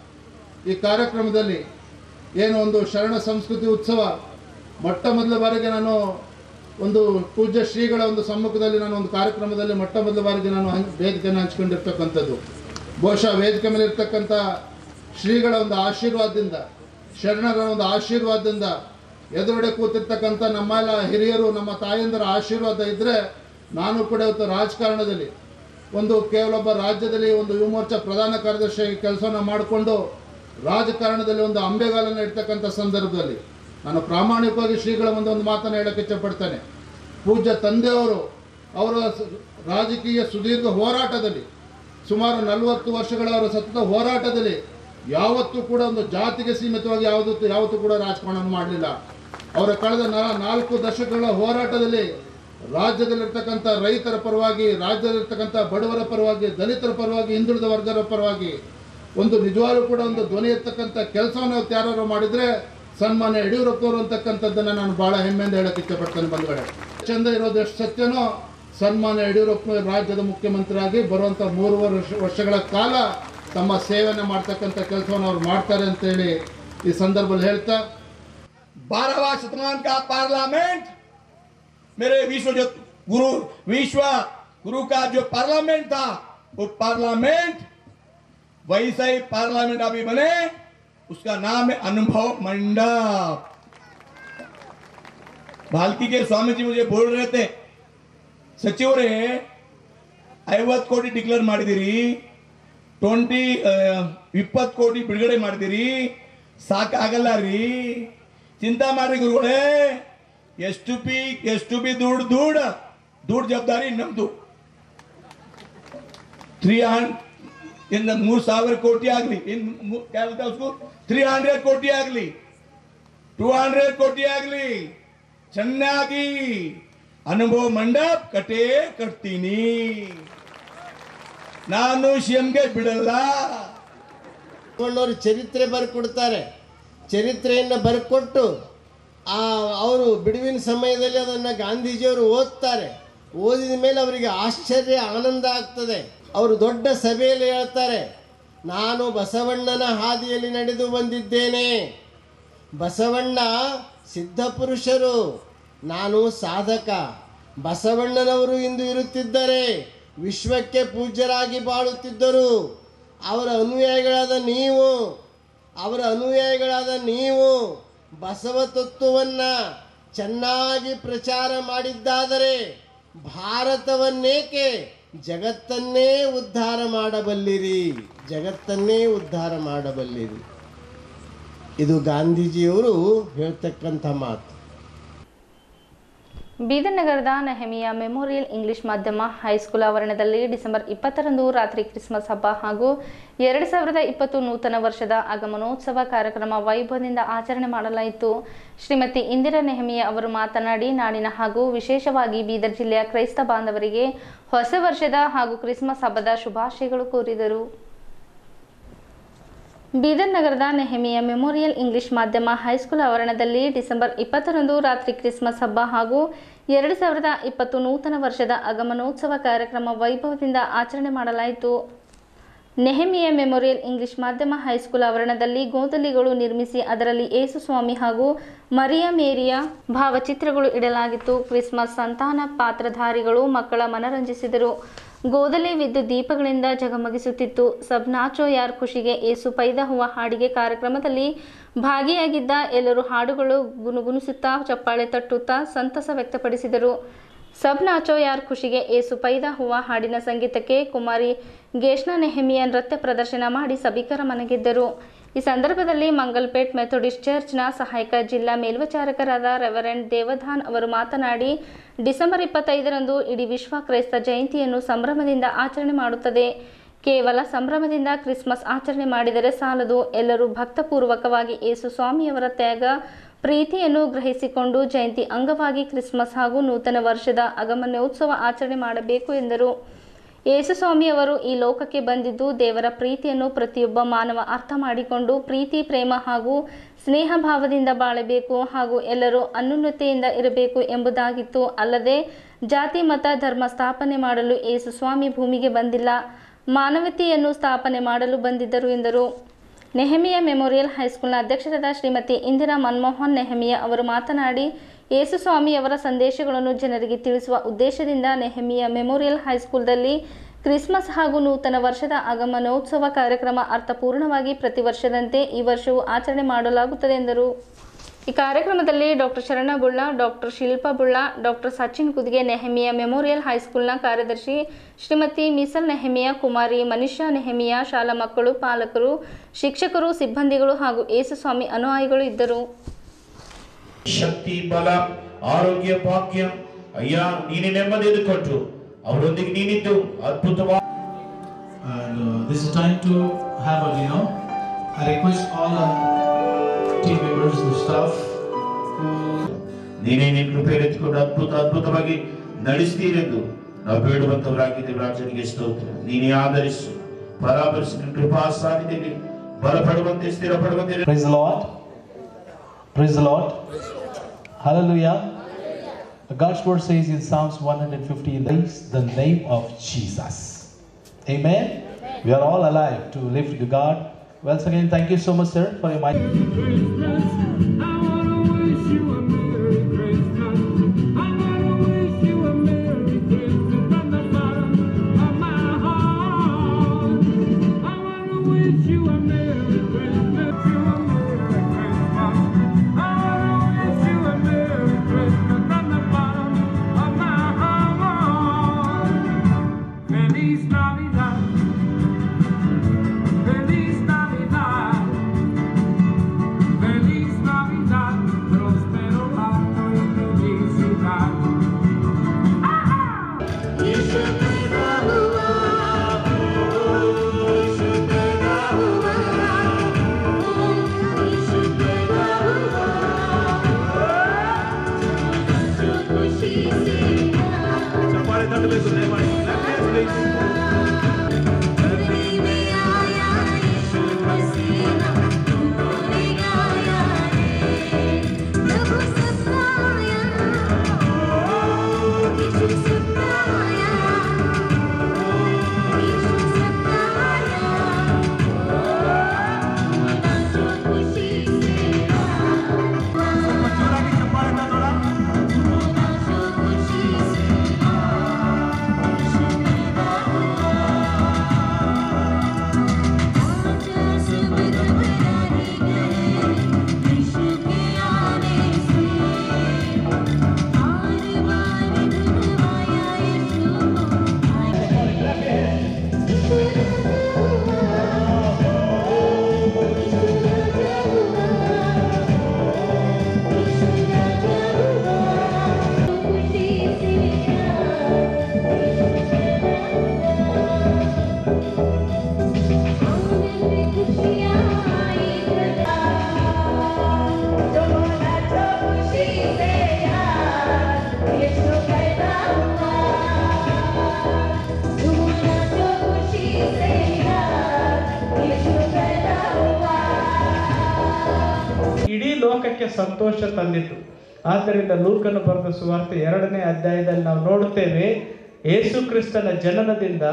ಈ ಕಾರ್ಯಕ್ರಮದಲ್ಲಿ ಏನು ಒಂದು ಶರಣ ಸಂಸ್ಕೃತಿ ಉತ್ಸವ ಮೊಟ್ಟ ಮೊದಲ ಬಾರಿಗೆ ನಾನು ಒಂದು ಪೂಜ್ಯ ಶ್ರೀಗಳ ಒಂದು ಸಮ್ಮುಖದಲ್ಲಿ ನಾನು ಒಂದು ಕಾರ್ಯಕ್ರಮದಲ್ಲಿ ಮೊಟ್ಟ ಮೊದಲ ಬಾರಿಗೆ ನಾನು ಹಂಚ್- ವೇದಿಕೆಯನ್ನು ಹಂಚ್ಕೊಂಡಿರ್ತಕ್ಕಂಥದ್ದು ಬಹುಶಃ ವೇದಿಕೆ ಮೇಲೆ ಇರ್ತಕ್ಕಂಥ ಶ್ರೀಗಳ ಒಂದು ಆಶೀರ್ವಾದದಿಂದ ಶರಣರ ಒಂದು ಆಶೀರ್ವಾದದಿಂದ ಎದುರುಗಡೆ ಕೂತಿರ್ತಕ್ಕಂಥ ನಮ್ಮೆಲ್ಲ ಹಿರಿಯರು ನಮ್ಮ ತಾಯಂದರ ಆಶೀರ್ವಾದ ಇದ್ದರೆ ನಾನು ಕೂಡ ಇವತ್ತು ರಾಜಕಾರಣದಲ್ಲಿ ಒಂದು ಕೇವಲ ಒಬ್ಬ ರಾಜ್ಯದಲ್ಲಿ ಒಂದು ಯುವ ಮೋರ್ಚಾ ಪ್ರಧಾನ ಕಾರ್ಯದರ್ಶಿ ಕೆಲಸವನ್ನು ಮಾಡಿಕೊಂಡು ರಾಜಕಾರಣದಲ್ಲಿ ಒಂದು ಅಂಬೆಗಾಲನ್ನು ಇಡ್ತಕ್ಕಂಥ ಸಂದರ್ಭದಲ್ಲಿ ನಾನು ಪ್ರಾಮಾಣಿಕವಾಗಿ ಶ್ರೀಗಳ ಮುಂದೆ ಒಂದು ಮಾತನ್ನು ಹೇಳಕ್ಕೆ ಇಚ್ಛಪಡ್ತೇನೆ ಪೂಜ್ಯ ತಂದೆಯವರು ಅವರ ಸ- ರಾಜಕೀಯ ಸುದೀರ್ಘ ಹೋರಾಟದಲ್ಲಿ ಸುಮಾರು ನಲವತ್ತು ವರ್ಷಗಳ ಅವರ ಸತತ ಹೋರಾಟದಲ್ಲಿ ಯಾವತ್ತೂ ಕೂಡ ಒಂದು ಜಾತಿಗೆ ಸೀಮಿತವಾಗಿ ಯಾವುದು ಯಾವತ್ತೂ ಕೂಡ ರಾಜಕಾರಣ ಮಾಡಲಿಲ್ಲ ಅವರ ಕಳೆದ ನಾ- ನಾಲ್ಕು ದಶಕಗಳ ಹೋರಾಟದಲ್ಲಿ ರಾಜ್ಯದಲ್ಲಿರ್ತಕ್ಕಂಥ ರೈತರ ಪರವಾಗಿ ರಾಜ್ಯದಲ್ಲಿರ್ತಕ್ಕಂಥ ಬಡವರ ಪರವಾಗಿ ದಲಿತರ ಪರವಾಗಿ ಹಿಂದುಳಿದ ವರ್ಗದ ಪರವಾಗಿ ಒಂದು ನಿಜವಾಗ್ಲೂ ಕೂಡ ಒಂದು ಧ್ವನಿ ಎತ್ತಕ್ಕಂಥ ಕೆಲಸವನ್ನು ಇವತ್ತು ಯಾರು ಮಾಡಿದ್ರೆ ಸನ್ಮಾನ್ಯ ಯಡಿಯೂರಪ್ಪನವರು ಅಂತಕ್ಕಂಥದ್ದನ್ನು ನಾನು ಬಹಳ ಹೆಮ್ಮೆಯಿಂದ ಹೇಳಕ್ಕೆ ಇಷ್ಟಪಡ್ತೇನೆ ಬಂಧುಗಳೇ ಚಂದ ಇರೋದು ಎಷ್ಟು ಸತ್ಯನೋ ಸನ್ಮಾನ್ಯ ಯಡಿಯೂರಪ್ಪನವರು ರಾಜ್ಯದ ಮುಖ್ಯಮಂತ್ರಿಯಾಗಿ ಬರುವಂಥ ಮೂರುವರೆ ವರ್ಷ ವರ್ಷಗಳ ಕಾಲ ತಮ್ಮ ಸೇವೆಯನ್ನು ಮಾಡ್ತಕ್ಕಂಥ ಕೆಲಸವನ್ನು ಅವ್ರು ಮಾಡ್ತಾರೆ ಅಂತೇಳಿ ಈ ಸಂದರ್ಭದಲ್ಲಿ ಹೇಳ್ತಾ बारहवा शतमान का पार्लियामेंट मेरे विश्व जो गुरु विश्व गुरु का जो पार्लियामेंट था वो पार्लियामेंट वैसा ही पार्लियामेंट अभी बने उसका नाम है अनुभव मंडप भालकी के स्वामी जी मुझे बोल रहे थे ಸಚಿವರೇ ಐವತ್ತು ಕೋಟಿ ಡಿಕ್ಲೇರ್ ಮಾಡಿದಿರಿ ಟ್ವೆಂಟಿ ಇಪ್ಪತ್ತು ಕೋಟಿ ಬಿಡುಗಡೆ ಮಾಡಿದಿರಿ ಸಾಕಾಗಲ್ಲ ರೀ ಚಿಂತಾ ಮಾಡ್ರಿ ಗುರುಗಳೇ ಎಷ್ಟು ಪಿ ಎಷ್ಟು ಬಿ ದುಡ್ಡು ದುಡ್ಡು ದುಡ್ಡು ಜವಾಬ್ದಾರಿ ನಮ್ದು ತ್ರೀ ಹಂಡ್ ಇನ್ನು ಮೂರು ಸಾವಿರ ಕೋಟಿ ಆಗಲಿ ಇನ್ನು ತ್ರೀ ಹಂಡ್ರೆಡ್ ಕೋಟಿ ಆಗಲಿ ಟೂ ಹಂಡ್ರೆಡ್ ಕೋಟಿ ಆಗಲಿ ಚೆನ್ನಾಗಿ ಅನುಭವ ಮಂಡಪ್ ಕಟೇ ಕಟ್ತೀನಿ ನಾನು ಸಿಎಂಗೆ ಬಿಡಲ್ಲ ಕೊಂಡವರು ಚರಿತ್ರೆ ಬರ್ಕೊಡ್ತಾರೆ ಚರಿತ್ರೆಯನ್ನು ಬರ್ಕೊಟ್ಟು ಆ ಅವರು ಬಿಡುವಿನ ಸಮಯದಲ್ಲಿ ಅದನ್ನು ಗಾಂಧೀಜಿಯವರು ಓದ್ತಾರೆ ಓದಿದ ಮೇಲೆ ಅವರಿಗೆ ಆಶ್ಚರ್ಯ ಆನಂದ ಆಗ್ತದೆ ಅವರು ದೊಡ್ಡ ಸಭೆಯಲ್ಲಿ ಹೇಳ್ತಾರೆ ನಾನು ಬಸವಣ್ಣನ ಹಾದಿಯಲ್ಲಿ ನಡೆದು ಬಂದಿದ್ದೇನೆ ಬಸವಣ್ಣ ಸಿದ್ಧಪುರುಷರು ನಾನು ಸಾಧಕ ಬಸವಣ್ಣನವರು ಇಂದು ಇರುತ್ತಿದ್ದರೆ ವಿಶ್ವಕ್ಕೆ ಪೂಜ್ಯರಾಗಿ ಬಾಳುತ್ತಿದ್ದರು ಅವರ ಅನುಯಾಯಿಗಳಾದ ನೀವು ಅವರ ಅನುಯಾಯಿಗಳಾದ ನೀವು ಬಸವ ತತ್ವವನ್ನು ಚೆನ್ನಾಗಿ ಪ್ರಚಾರ ಮಾಡಿದ್ದಾದರೆ ಭಾರತವನ್ನೇಕೆ ಜಗತ್ತನ್ನೇ ಉದ್ಧಾರ ಮಾಡಬಲ್ಲಿರಿ ಜಗತ್ತನ್ನೇ ಉದ್ಧಾರ ಮಾಡಬಲ್ಲಿರಿ ಇದು ಗಾಂಧೀಜಿಯವರು ಹೇಳ್ತಕ್ಕಂಥ ಮಾತು ಬೀದರ್ ನಗರದ ನೆಹಮಿಯಾ ಮೆಮೋರಿಯಲ್ ಇಂಗ್ಲಿಷ್ ಮಾಧ್ಯಮ ಹೈಸ್ಕೂಲ್ ಆವರಣದಲ್ಲಿ ಡಿಸೆಂಬರ್ ಇಪ್ಪತ್ತರಂದು ರಾತ್ರಿ ಕ್ರಿಸ್ಮಸ್ ಹಬ್ಬ ಹಾಗೂ ಎರಡು ಸಾವಿರದ ಇಪ್ಪತ್ತು ನೂತನ ವರ್ಷದ ಆಗಮನೋತ್ಸವ ಕಾರ್ಯಕ್ರಮ ವೈಭವದಿಂದ ಆಚರಣೆ ಮಾಡಲಾಯಿತು ಶ್ರೀಮತಿ ಇಂದಿರಾ ನೆಹಮಿಯಾ ಅವರು ಮಾತನಾಡಿ ನಾಡಿನ ಹಾಗೂ ವಿಶೇಷವಾಗಿ ಬೀದರ್ ಜಿಲ್ಲೆಯ ಕ್ರೈಸ್ತ ಬಾಂಧವರಿಗೆ ಹೊಸ ವರ್ಷದ ಹಾಗೂ ಕ್ರಿಸ್ಮಸ್ ಹಬ್ಬದ ಶುಭಾಶಯಗಳು ಕೋರಿದರು ಬೀದರ್ ನಗರದ ನೆಹಮಿಯ ಮೆಮೋರಿಯಲ್ ಇಂಗ್ಲಿಷ್ ಮಾಧ್ಯಮ ಹೈಸ್ಕೂಲ್ ಆವರಣದಲ್ಲಿ ಡಿಸೆಂಬರ್ ಇಪ್ಪತ್ತರಂದು ರಾತ್ರಿ ಕ್ರಿಸ್ಮಸ್ ಹಬ್ಬ ಹಾಗೂ ಎರಡು ಸಾವಿರದ ಇಪ್ಪತ್ತು ನೂತನ ವರ್ಷದ ಆಗಮನೋತ್ಸವ ಕಾರ್ಯಕ್ರಮ ವೈಭವದಿಂದ ಆಚರಣೆ ಮಾಡಲಾಯಿತು ನೆಹಮಿಯ ಮೆಮೋರಿಯಲ್ ಇಂಗ್ಲಿಷ್ ಮಾಧ್ಯಮ ಹೈಸ್ಕೂಲ್ ಆವರಣದಲ್ಲಿ ಗೋದಲಿಗಳು ನಿರ್ಮಿಸಿ ಅದರಲ್ಲಿ ಯೇಸು ಸ್ವಾಮಿ ಹಾಗೂ ಮರಿಯ ಮೇರಿಯ ಭಾವಚಿತ್ರಗಳು ಇಡಲಾಗಿತ್ತು ಕ್ರಿಸ್ಮಸ್ ಸಂತಾನ ಪಾತ್ರಧಾರಿಗಳು ಮಕ್ಕಳ ಮನರಂಜಿಸಿದರು ಗೋದಲಿ ವಿದ್ಯುತ್ ದೀಪಗಳಿಂದ ಜಗಮಗಿಸುತ್ತಿತ್ತು ಸಬ್ ನಾಚೋ ಯಾರ್ ಖುಷಿಗೆ ಏಸು ಪೈದ ಹೂವ ಹಾಡಿಗೆ ಕಾರ್ಯಕ್ರಮದಲ್ಲಿ ಭಾಗಿಯಾಗಿದ್ದ ಎಲ್ಲರೂ ಹಾಡುಗಳು ಗುನುಗುಣಿಸುತ್ತಾ ಚಪ್ಪಾಳೆ ತಟ್ಟುತ್ತಾ ಸಂತಸ ವ್ಯಕ್ತಪಡಿಸಿದರು ಸಬ್ ನಾಚೋ ಯಾರ್ ಖುಷಿಗೆ ಏಸು ಪೈದ ಹೂವ ಹಾಡಿನ ಸಂಗೀತಕ್ಕೆ ಕುಮಾರಿ ಗೇಷ್ನಾ ನೆಹಮಿಯ ನೃತ್ಯ ಪ್ರದರ್ಶನ ಮಾಡಿ ಸಭಿಕರ ಮನೆಗೆದ್ದರು ಈ ಸಂದರ್ಭದಲ್ಲಿ ಮಂಗಲ್ಪೇಟ್ ಮೆಥೋಡಿಸ್ಟ್ ಚರ್ಚ್ನ ಸಹಾಯಕ ಜಿಲ್ಲಾ ಮೇಲ್ವಿಚಾರಕರಾದ ರೆವರೆಂಡ್ ದೇವಧಾನ್ ಅವರು ಮಾತನಾಡಿ ಡಿಸೆಂಬರ್ ಇಪ್ಪತ್ತೈದರಂದು ಇಡೀ ವಿಶ್ವ ಕ್ರೈಸ್ತ ಜಯಂತಿಯನ್ನು ಸಂಭ್ರಮದಿಂದ ಆಚರಣೆ ಮಾಡುತ್ತದೆ ಕೇವಲ ಸಂಭ್ರಮದಿಂದ ಕ್ರಿಸ್ಮಸ್ ಆಚರಣೆ ಮಾಡಿದರೆ ಸಾಲದು ಎಲ್ಲರೂ ಭಕ್ತಪೂರ್ವಕವಾಗಿ ಯೇಸು ಸ್ವಾಮಿಯವರ ತ್ಯಾಗ ಪ್ರೀತಿಯನ್ನು ಗ್ರಹಿಸಿಕೊಂಡು ಜಯಂತಿ ಅಂಗವಾಗಿ ಕ್ರಿಸ್ಮಸ್ ಹಾಗೂ ನೂತನ ವರ್ಷದ ಆಗಮನೋತ್ಸವ ಆಚರಣೆ ಮಾಡಬೇಕು ಎಂದರು ಯೇಸುಸ್ವಾಮಿಯವರು ಈ ಲೋಕಕ್ಕೆ ಬಂದಿದ್ದು ದೇವರ ಪ್ರೀತಿಯನ್ನು ಪ್ರತಿಯೊಬ್ಬ ಮಾನವ ಅರ್ಥ ಮಾಡಿಕೊಂಡು ಪ್ರೀತಿ ಪ್ರೇಮ ಹಾಗೂ ಸ್ನೇಹ ಭಾವದಿಂದ ಬಾಳಬೇಕು ಹಾಗೂ ಎಲ್ಲರೂ ಅನ್ಯೋನ್ಯತೆಯಿಂದ ಇರಬೇಕು ಎಂಬುದಾಗಿತ್ತು ಅಲ್ಲದೆ ಜಾತಿ ಮತ ಧರ್ಮ ಸ್ಥಾಪನೆ ಮಾಡಲು ಯೇಸುಸ್ವಾಮಿ ಭೂಮಿಗೆ ಬಂದಿಲ್ಲ ಮಾನವತೆಯನ್ನು ಸ್ಥಾಪನೆ ಮಾಡಲು ಬಂದಿದ್ದರು ಎಂದರು ನೆಹಮಿಯ ಮೆಮೋರಿಯಲ್ ಹೈಸ್ಕೂಲ್ನ ಅಧ್ಯಕ್ಷರಾದ ಶ್ರೀಮತಿ ಇಂದಿರಾ ಮನಮೋಹನ್ ನೆಹಮಿಯ ಅವರು ಮಾತನಾಡಿ ಯೇಸುಸ್ವಾಮಿಯವರ ಸಂದೇಶಗಳನ್ನು ಜನರಿಗೆ ತಿಳಿಸುವ ಉದ್ದೇಶದಿಂದ ನೆಹಮಿಯ ಮೆಮೋರಿಯಲ್ ಹೈಸ್ಕೂಲ್ದಲ್ಲಿ ಕ್ರಿಸ್ಮಸ್ ಹಾಗೂ ನೂತನ ವರ್ಷದ ಆಗಮನೋತ್ಸವ ಕಾರ್ಯಕ್ರಮ ಅರ್ಥಪೂರ್ಣವಾಗಿ ಪ್ರತಿ ವರ್ಷದಂತೆ ಈ ವರ್ಷವೂ ಆಚರಣೆ ಮಾಡಲಾಗುತ್ತದೆ ಎಂದರು ಈ ಕಾರ್ಯಕ್ರಮದಲ್ಲಿ doctor Sharana Bulla doctor Shilpa Bulla doctor Sachin Kudge Nehemiah Memorial ಹೈಸ್ಕೂಲ್ನ ಕಾರ್ಯದರ್ಶಿ ಶ್ರೀಮತಿ ಮೀಸಲ್ ನೆಹಮಿಯ ಕುಮಾರಿ ಮನಿಷಾ ನೆಹಮಿಯ ಶಾಲಾ ಮಕ್ಕಳು ಪಾಲಕರು ಶಿಕ್ಷಕರು ಸಿಬ್ಬಂದಿಗಳು ಹಾಗೂ ಯೇಸುಸ್ವಾಮಿ ಅನುಯಾಯಿಗಳು ಇದ್ದರು ಶಕ್ತಿ ಬಲ ಆರೋಗ್ಯ ಭಾಗ್ಯ ಅಯ್ಯ ನೀನೆ ನೆಮ್ಮದಿಯನ್ನು ಕೊಟ್ಟು ಅವರೊಂದಿಗೆ ನೀನಿದ್ದು ಅದ್ಭುತವಾಗಿ and uh, this is time to have a you know i request all the team members the staff ನೀನೇ ನಿನ್ನ ಕೃಪೆಯನ್ನು ಎತ್ತಿಕೊಂಡು ಅದ್ಭುತ ಅದ್ಭುತವಾಗಿ ನಡೆಸ್ತೀರೆಂದು ನಾವು ಬೇಡುವಂತವರಾಗಿದ್ದೇವೆ ರಾಜನಿಗೆ ಸ್ತೋತ್ರ ನೀನೇ ಆಧರಿಸು ಪರಾಮರಿಸಿ ನಿನ್ನ ಕೃಪಾ ಸಾಧ್ಯತೆಯಲ್ಲಿ ಬಲಪಡುವಂತೆ ಸ್ಥಿರಪಡುವಂತೆ praise the lord praise the lord hallelujah God's word says in Psalms 150, raise the name of Jesus. Amen. We are all alive to live to God. Once again, thank you so much, sir, for your mind. Feliz Navidad, Feliz Navidad. ಚಪ್ಪಾಳೆ ತಟ್ಟಬೇಕು ದಯಮಾಡಿ Clap hands, please. ಇಡೀ ಲೋಕಕ್ಕೆ ಸಂತೋಷ ತಂದಿತು ಆದ್ದರಿಂದ ಲೂಕನು ಬರೆದ ಸುವಾರ್ತೆ ಎರಡನೇ ಅಧ್ಯಾಯದಲ್ಲಿ ನಾವು ನೋಡುತ್ತೇವೆ ಯೇಸು ಕ್ರಿಸ್ತನ ಜನನದಿಂದ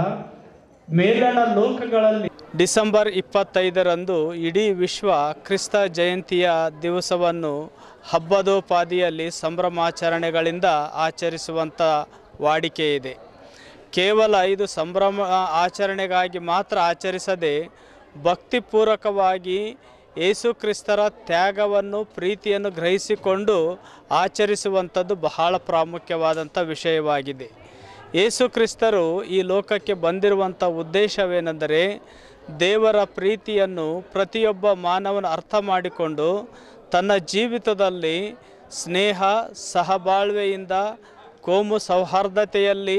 ಮೇಲಣ ಲೋಕಗಳಲ್ಲಿ ಡಿಸೆಂಬರ್ ಇಪ್ಪತ್ತೈದರಂದು ಇಡೀ ವಿಶ್ವ ಕ್ರಿಸ್ತ ಜಯಂತಿಯ ದಿವಸವನ್ನು ಹಬ್ಬದೋಪಾದಿಯಲ್ಲಿ ಸಂಭ್ರಮಾಚರಣೆಗಳಿಂದ ಆಚರಿಸುವಂಥ ವಾಡಿಕೆ ಇದೆ ಕೇವಲ ಇದು ಸಂಭ್ರಮ ಆಚರಣೆಗಾಗಿ ಮಾತ್ರ ಆಚರಿಸದೆ ಭಕ್ತಿಪೂರ್ವಕವಾಗಿ ಯೇಸು ಕ್ರಿಸ್ತರ ತ್ಯಾಗವನ್ನು ಪ್ರೀತಿಯನ್ನು ಗ್ರಹಿಸಿಕೊಂಡು ಆಚರಿಸುವಂಥದ್ದು ಬಹಳ ಪ್ರಾಮುಖ್ಯವಾದಂಥ ವಿಷಯವಾಗಿದೆ ಯೇಸು ಕ್ರಿಸ್ತರು ಈ ಲೋಕಕ್ಕೆ ಬಂದಿರುವಂಥ ಉದ್ದೇಶವೇನೆಂದರೆ ದೇವರ ಪ್ರೀತಿಯನ್ನು ಪ್ರತಿಯೊಬ್ಬ ಮಾನವನ ಅರ್ಥ ಮಾಡಿಕೊಂಡು ತನ್ನ ಜೀವಿತದಲ್ಲಿ ಸ್ನೇಹ ಸಹಬಾಳ್ವೆಯಿಂದ ಕೋಮು ಸೌಹಾರ್ದತೆಯಲ್ಲಿ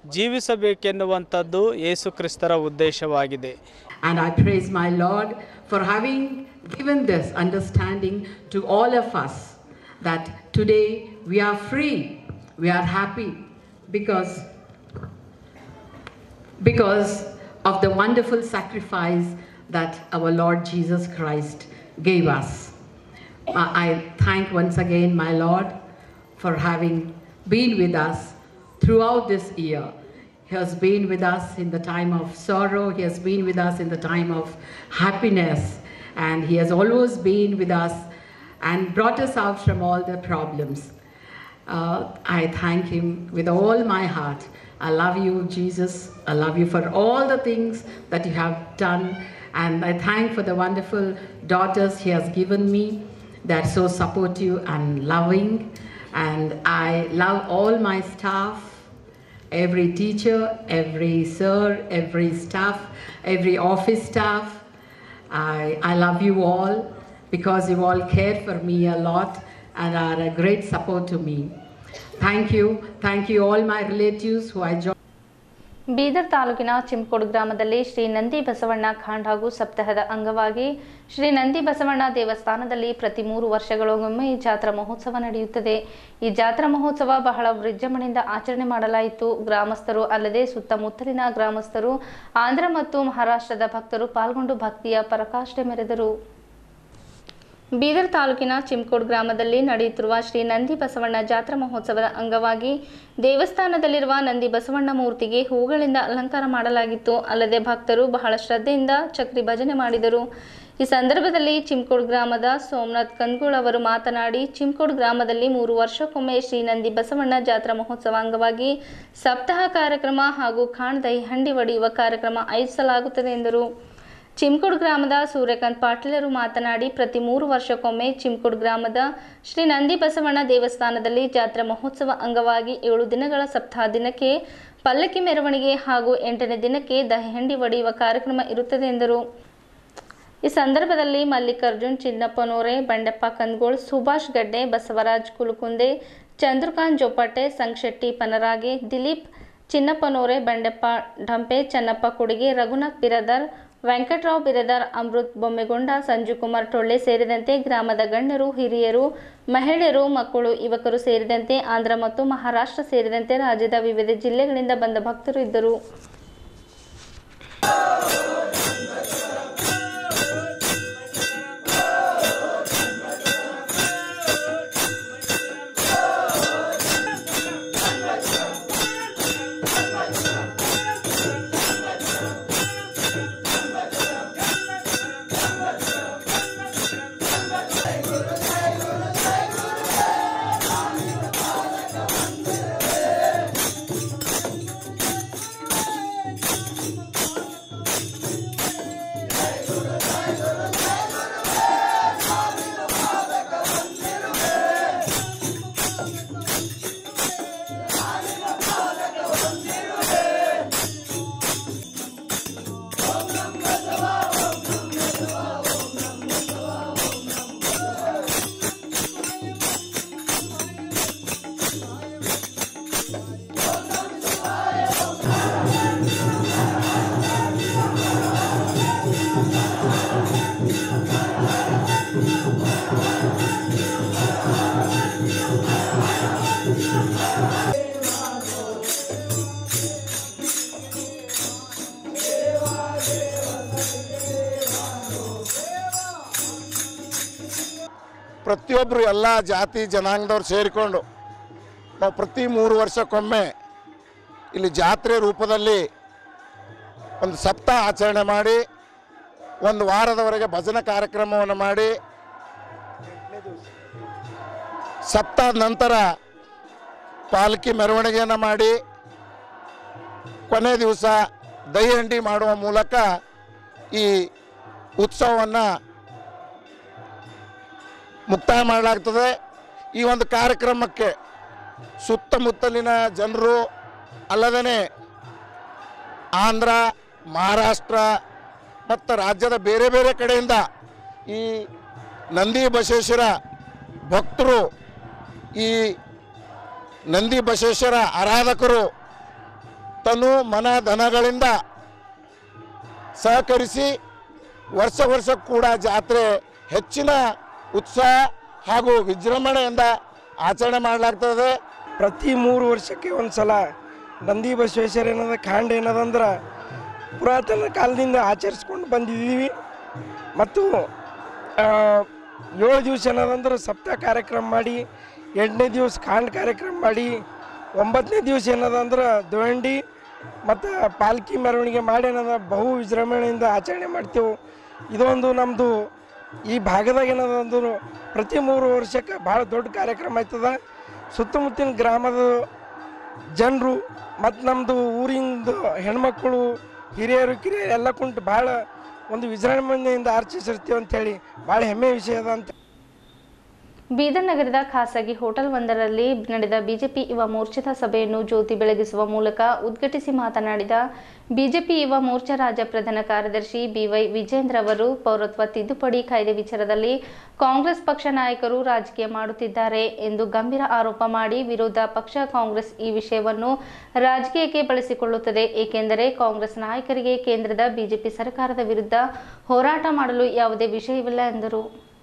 ಜೀವಿಸಬೇಕೆನ್ನುವಂಥದ್ದು ಯೇಸು ಕ್ರಿಸ್ತರ ಉದ್ದೇಶವಾಗಿದೆ And I praise my Lord for having given this understanding to all of us that today we are free, we are happy because, because of the wonderful sacrifice that our Lord Jesus Christ gave us. I I thank once again my Lord for having been with us throughout this year. He has been with us in the time of sorrow, He has been with us in the time of happiness, and He has always been with us and brought us out from all the problems. Uh, I thank Him with all my heart. I love you, Jesus. I love you for all the things that you have done. And I thank for the wonderful daughters He has given me. They're so supportive and loving. And I love all my staff, every teacher, every sir, every staff, every office staff. I, I love you all because you all care for me a lot and are a great support to me. Thank you. Thank you, all my relatives who I joined. Bidar ತಾಲೂಕಿನ ಚಿಮ್ಕೋಡ್ ಗ್ರಾಮದಲ್ಲಿ ಶ್ರೀ ನಂದಿ ಬಸವಣ್ಣ ಖಾಂಡ್ ಹಾಗೂ ಸಪ್ತಾಹದ ಅಂಗವಾಗಿ ಶ್ರೀ ನಂದಿ ಬಸವಣ್ಣ ದೇವಸ್ಥಾನದಲ್ಲಿ ಪ್ರತಿ ಮೂರು ವರ್ಷಗಳಿಗೊಮ್ಮೆ ಈ ಜಾತ್ರಾ ಮಹೋತ್ಸವ ನಡೆಯುತ್ತದೆ ಈ ಜಾತ್ರಾ ಮಹೋತ್ಸವ ಬಹಳ ವಿಜೃಂಭಣೆಯಿಂದ ಆಚರಣೆ ಮಾಡಲಾಯಿತು ಗ್ರಾಮಸ್ಥರು ಅಲ್ಲದೆ ಸುತ್ತಮುತ್ತಲಿನ ಗ್ರಾಮಸ್ಥರು ಆಂಧ್ರ ಮತ್ತು ಮಹಾರಾಷ್ಟ್ರದ ಭಕ್ತರು ಪಾಲ್ಗೊಂಡು ಭಕ್ತಿಯ ಪರಾಕಾಷ್ಠೆ ಮೆರೆದರು ಬೀದರ್ ತಾಲೂಕಿನ ಚಿಮ್ಕೋಡ್ ಗ್ರಾಮದಲ್ಲಿ ನಡೆಯುತ್ತಿರುವ ಶ್ರೀ ನಂದಿ ಬಸವಣ್ಣ ಜಾತ್ರಾ ಮಹೋತ್ಸವದ ಅಂಗವಾಗಿ ದೇವಸ್ಥಾನದಲ್ಲಿರುವ ನಂದಿ ಬಸವಣ್ಣ ಮೂರ್ತಿಗೆ ಹೂಗಳಿಂದ ಅಲಂಕಾರ ಮಾಡಲಾಗಿತ್ತು ಅಲ್ಲದೆ ಭಕ್ತರು ಬಹಳ ಶ್ರದ್ಧೆಯಿಂದ ಚಕ್ರಿ ಭಜನೆ ಮಾಡಿದರು ಈ ಸಂದರ್ಭದಲ್ಲಿ ಚಿಮ್ಕೋಡ್ ಗ್ರಾಮದ ಸೋಮನಾಥ್ ಕನ್ಗೋಳ್ ಅವರು ಮಾತನಾಡಿ ಚಿಮ್ಕೋಡ್ ಗ್ರಾಮದಲ್ಲಿ ಮೂರು ವರ್ಷಕ್ಕೊಮ್ಮೆ ಶ್ರೀ ನಂದಿ ಬಸವಣ್ಣ ಜಾತ್ರಾ ಮಹೋತ್ಸವ ಅಂಗವಾಗಿ ಸಪ್ತಾಹ ಕಾರ್ಯಕ್ರಮ ಹಾಗೂ ಖಾಣ್ ದಹಿ ಹಂಡಿ ಒಡೆಯುವ ಕಾರ್ಯಕ್ರಮ ಆಯೋಜಿಸಲಾಗುತ್ತದೆ ಎಂದರು ಚಿಮ್ಕೋಡ್ ಗ್ರಾಮದ ಸೂರ್ಯಕಾಂತ್ ಪಾಟೀಲರು ಮಾತನಾಡಿ ಪ್ರತಿ ಮೂರು ವರ್ಷಕ್ಕೊಮ್ಮೆ ಚಿಮ್ಕೋಡ್ ಗ್ರಾಮದ ಶ್ರೀ ನಂದಿ ಬಸವಣ್ಣ ದೇವಸ್ಥಾನದಲ್ಲಿ ಜಾತ್ರಾ ಮಹೋತ್ಸವ ಅಂಗವಾಗಿ ಏಳು ದಿನಗಳ ಸಪ್ತಾಹ ದಿನಕ್ಕೆ ಪಲ್ಲಕ್ಕಿ ಮೆರವಣಿಗೆ ಹಾಗೂ ಎಂಟನೇ ದಿನಕ್ಕೆ ದಹಿಹಂಡಿ ಒಡೆಯುವ ಕಾರ್ಯಕ್ರಮ ಇರುತ್ತದೆ ಎಂದರು ಈ ಸಂದರ್ಭದಲ್ಲಿ ಮಲ್ಲಿಕಾರ್ಜುನ್ ಚಿನ್ನಪ್ಪನೋರೆ ಬಂಡೆಪ್ಪ ಕಂದಗೋಳ್ ಸುಭಾಷ್ ಗಡ್ಡೆ ಬಸವರಾಜ್ ಕುಲಕುಂದೆ ಚಂದ್ರಕಾಂತ್ ಜೋಪಾಟೆ ಸಂಕ್ಷೆಟ್ಟಿ ಪನರಾಗೆ ದಿಲೀಪ್ ಚಿನ್ನಪ್ಪನೋರೆ ಬಂಡೆಪ್ಪ ಢಂಪೆ ಚನ್ನಪ್ಪ ಕುಡಿಗೆ ರಘುನಾಥ್ ಬಿರದರ್ ವೆಂಕಟರಾವ್ ಬಿರದಾರ್ ಅಮೃತ್ ಬೊಮ್ಮೆಗೊಂಡ ಸಂಜು ಕುಮಾರ್ ಟೊಳ್ಳೆ ಸೇರಿದಂತೆ ಗ್ರಾಮದ ಗಣ್ಯರು ಹಿರಿಯರು ಮಹಿಳೆಯರು ಮಕ್ಕಳು ಯುವಕರು ಸೇರಿದಂತೆ ಆಂಧ್ರ ಮತ್ತು ಮಹಾರಾಷ್ಟ್ರ ಸೇರಿದಂತೆ ರಾಜ್ಯದ ವಿವಿಧ ಜಿಲ್ಲೆಗಳಿಂದ ಬಂದ ಭಕ್ತರು ಇದ್ದರು ಪ್ರತಿಯೊಬ್ಬರು ಎಲ್ಲ ಜಾತಿ ಜನಾಂಗದವ್ರು ಸೇರಿಕೊಂಡು ನಾವು ಪ್ರತಿ ಮೂರು ವರ್ಷಕ್ಕೊಮ್ಮೆ ಇಲ್ಲಿ ಜಾತ್ರೆ ರೂಪದಲ್ಲಿ ಒಂದು ಸಪ್ತಾಹ ಆಚರಣೆ ಮಾಡಿ ಒಂದು ವಾರದವರೆಗೆ ಭಜನೆ ಕಾರ್ಯಕ್ರಮವನ್ನು ಮಾಡಿ ಸಪ್ತಾಹದ ನಂತರ ಪಾಲ್ಕಿ ಮೆರವಣಿಗೆಯನ್ನು ಮಾಡಿ ಕೊನೆ ದಿವಸ ದಹಿ ಹಂಡಿ ಮಾಡುವ ಮೂಲಕ ಈ ಉತ್ಸವವನ್ನು ಮುಕ್ತಾಯ ಮಾಡಲಾಗ್ತದೆ ಈ ಒಂದು ಕಾರ್ಯಕ್ರಮಕ್ಕೆ ಸುತ್ತಮುತ್ತಲಿನ ಜನರು ಅಲ್ಲದೇ ಆಂಧ್ರ ಮಹಾರಾಷ್ಟ್ರ ಮತ್ತು ರಾಜ್ಯದ ಬೇರೆ ಬೇರೆ ಕಡೆಯಿಂದ ಈ ನಂದಿ ಬಸವೇಶ್ವರ ಭಕ್ತರು ಈ ನಂದಿ ಬಸವೇಶ್ವರ ಆರಾಧಕರು ತನು ಮನ ಧನಗಳಿಂದ ಸಹಕರಿಸಿ ವರ್ಷ ವರ್ಷ ಕೂಡ ಜಾತ್ರೆ ಹೆಚ್ಚಿನ ಉತ್ಸಾಹ ಹಾಗೂ ವಿಜೃಂಭಣೆಯಿಂದ ಆಚರಣೆ ಮಾಡಲಾಗ್ತದೆ ಪ್ರತಿ ಮೂರು ವರ್ಷಕ್ಕೆ ಒಂದು ಸಲ ನಂದಿ ಬಸವೇಶ್ವರ ಏನದ ಕಾಂಡ ಏನದಂದ್ರೆ ಪುರಾತನ ಕಾಲದಿಂದ ಆಚರಿಸ್ಕೊಂಡು ಬಂದಿದ್ದೀವಿ ಮತ್ತು ಆ, ಏಳು ದಿವಸ ಏನದಂದ್ರೆ ಸಪ್ತಾಹ ಕಾರ್ಯಕ್ರಮ ಮಾಡಿ ಎಂಟನೇ ದಿವಸ ಕಾಂಡ ಕಾರ್ಯಕ್ರಮ ಮಾಡಿ ಒಂಬತ್ತನೇ ದಿವಸ ಏನದಂದ್ರೆ ದುವಂಡಿ ಮತ್ತು ಪಾಲ್ಕಿ ಮೆರವಣಿಗೆ ಮಾಡಿ ಏನದ ಬಹು ವಿಜೃಂಭಣೆಯಿಂದ ಆಚರಣೆ ಮಾಡ್ತೇವೆ ಇದೊಂದು ನಮ್ಮದು ಈ ಭಾಗದಾಗ ಏನದಂದ್ರೆ ಪ್ರತಿ ಮೂರು ವರ್ಷಕ್ಕೆ ಭಾಳ ದೊಡ್ಡ ಕಾರ್ಯಕ್ರಮ ಆಯ್ತದ ಸುತ್ತಮುತ್ತಲಿನ ಗ್ರಾಮದ ಜನರು ಮತ್ತು ನಮ್ಮದು ಊರಿಂದು ಹೆಣ್ಮಕ್ಳು ಹಿರಿಯರು ಕಿರಿಯರು ಎಲ್ಲ ಕುಂಟು ಭಾಳ ಒಂದು ವಿಜೃಂಭಣೆಯಿಂದ ಆರ್ಚಿಸಿರ್ತೀವಿ ಅಂತೇಳಿ ಭಾಳ ಹೆಮ್ಮೆ ವಿಷಯ ಅದ ಅಂತ ಬೀದರ್ ನಗರದ ಖಾಸಗಿ ಹೋಟೆಲ್ ಒಂದರಲ್ಲಿ ನಡೆದ ಬಿಜೆಪಿ ಯುವ ಮೋರ್ಚಾದ ಸಭೆಯನ್ನು ಜ್ಯೋತಿ ಬೆಳಗಿಸುವ ಮೂಲಕ ಉದ್ಘಾಟಿಸಿ ಮಾತನಾಡಿದ ಬಿಜೆಪಿ ಯುವ ಮೋರ್ಚಾ ರಾಜ್ಯ ಪ್ರಧಾನ ಕಾರ್ಯದರ್ಶಿ ಬಿವೈ ವಿಜೇಂದ್ರ ಅವರು ಪೌರತ್ವ ತಿದ್ದುಪಡಿ ಕಾಯ್ದೆ ವಿಚಾರದಲ್ಲಿ ಕಾಂಗ್ರೆಸ್ ಪಕ್ಷ ನಾಯಕರು ರಾಜಕೀಯ ಮಾಡುತ್ತಿದ್ದಾರೆ ಎಂದು ಗಂಭೀರ ಆರೋಪ ಮಾಡಿ ವಿರೋಧ ಪಕ್ಷ ಕಾಂಗ್ರೆಸ್ ಈ ವಿಷಯವನ್ನು ರಾಜಕೀಯಕ್ಕೆ ಬಳಸಿಕೊಳ್ಳುತ್ತದೆ ಏಕೆಂದರೆ ಕಾಂಗ್ರೆಸ್ ನಾಯಕರಿಗೆ ಕೇಂದ್ರದ ಬಿಜೆಪಿ ಸರ್ಕಾರದ ವಿರುದ್ಧ ಹೋರಾಟ ಮಾಡಲು ಯಾವುದೇ ವಿಷಯವಿಲ್ಲ ಎಂದರು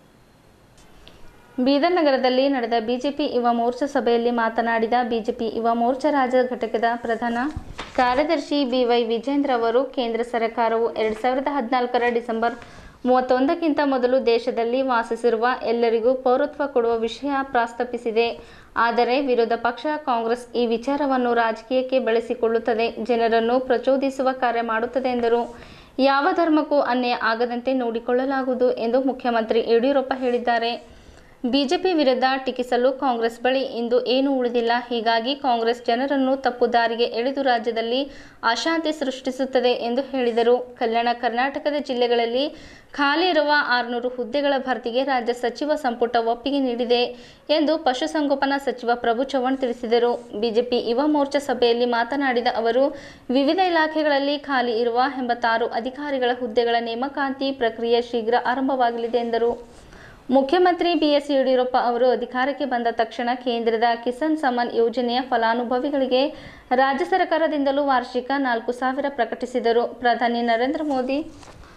ಬೀದರ್ ನಗರದಲ್ಲಿ ನಡೆದ ಬಿಜೆಪಿ ಯುವ ಮೋರ್ಚಾ ಸಭೆಯಲ್ಲಿ ಮಾತನಾಡಿದ ಬಿಜೆಪಿ ಯುವ ಮೋರ್ಚಾ ರಾಜ್ಯ ಘಟಕದ ಪ್ರಧಾನ ಕಾರ್ಯದರ್ಶಿ ಬಿವೈ ವಿಜೇಂದ್ರ ಅವರು ಕೇಂದ್ರ ಸರ್ಕಾರವು ಎರಡು ಸಾವಿರದ ಹದಿನಾಲ್ಕರ ಡಿಸೆಂಬರ್ ಮೂವತ್ತೊಂದಕ್ಕಿಂತ ಮೊದಲು ದೇಶದಲ್ಲಿ ವಾಸಿಸಿರುವ ಎಲ್ಲರಿಗೂ ಪೌರತ್ವ ಕೊಡುವ ವಿಷಯ ಪ್ರಸ್ತಾಪಿಸಿದೆ ಆದರೆ ವಿರೋಧ ಪಕ್ಷ ಕಾಂಗ್ರೆಸ್ ಈ ವಿಚಾರವನ್ನು ರಾಜಕೀಯಕ್ಕೆ ಬಳಸಿಕೊಳ್ಳುತ್ತದೆ ಜನರನ್ನು ಪ್ರಚೋದಿಸುವ ಕಾರ್ಯ ಮಾಡುತ್ತದೆ ಎಂದರು ಯಾವ ಧರ್ಮಕ್ಕೂ ಅನ್ಯಾಯ ಆಗದಂತೆ ನೋಡಿಕೊಳ್ಳಲಾಗುವುದು ಎಂದು ಮುಖ್ಯಮಂತ್ರಿ ಯಡಿಯೂರಪ್ಪ ಹೇಳಿದ್ದಾರೆ ಬಿಜೆಪಿ ವಿರುದ್ಧ ಟೀಕಿಸಲು ಕಾಂಗ್ರೆಸ್ ಬಳಿ ಇಂದು ಏನೂ ಉಳಿದಿಲ್ಲ ಹೀಗಾಗಿ ಕಾಂಗ್ರೆಸ್ ಜನರನ್ನು ತಪ್ಪು ದಾರಿಗೆ ಎಳೆದು ರಾಜ್ಯದಲ್ಲಿ ಅಶಾಂತಿ ಸೃಷ್ಟಿಸುತ್ತದೆ ಎಂದು ಹೇಳಿದರು ಕಲ್ಯಾಣ ಕರ್ನಾಟಕದ ಜಿಲ್ಲೆಗಳಲ್ಲಿ ಖಾಲಿ ಇರುವ ಆರುನೂರು ಹುದ್ದೆಗಳ ಭರ್ತಿಗೆ ರಾಜ್ಯ ಸಚಿವ ಸಂಪುಟ ಒಪ್ಪಿಗೆ ನೀಡಿದೆ ಎಂದು ಪಶುಸಂಗೋಪನಾ ಸಚಿವ ಪ್ರಭು ಚವ್ಹಾಣ್ ತಿಳಿಸಿದರು ಬಿಜೆಪಿ ಯುವ ಮೋರ್ಚಾ ಸಭೆಯಲ್ಲಿ ಮಾತನಾಡಿದ ಅವರು ವಿವಿಧ ಇಲಾಖೆಗಳಲ್ಲಿ ಖಾಲಿ ಇರುವ ಎಂಬತ್ತಾರು ಅಧಿಕಾರಿಗಳ ಹುದ್ದೆಗಳ ನೇಮಕಾತಿ ಪ್ರಕ್ರಿಯೆ ಶೀಘ್ರ ಆರಂಭವಾಗಲಿದೆ ಎಂದರು ಮುಖ್ಯಮಂತ್ರಿ ಬಿಎಸ್ ಯಡಿಯೂರಪ್ಪ ಅವರು ಅಧಿಕಾರಕ್ಕೆ ಬಂದ ತಕ್ಷಣ ಕೇಂದ್ರದ ಕಿಸಾನ್ ಸಮ್ಮಾನ್ ಯೋಜನೆಯ ಫಲಾನುಭವಿಗಳಿಗೆ ರಾಜ್ಯ ಸರ್ಕಾರದಿಂದಲೂ ವಾರ್ಷಿಕ ನಾಲ್ಕು ಸಾವಿರ ಪ್ರಕಟಿಸಿದರು ಪ್ರಧಾನಿ ನರೇಂದ್ರ ಮೋದಿ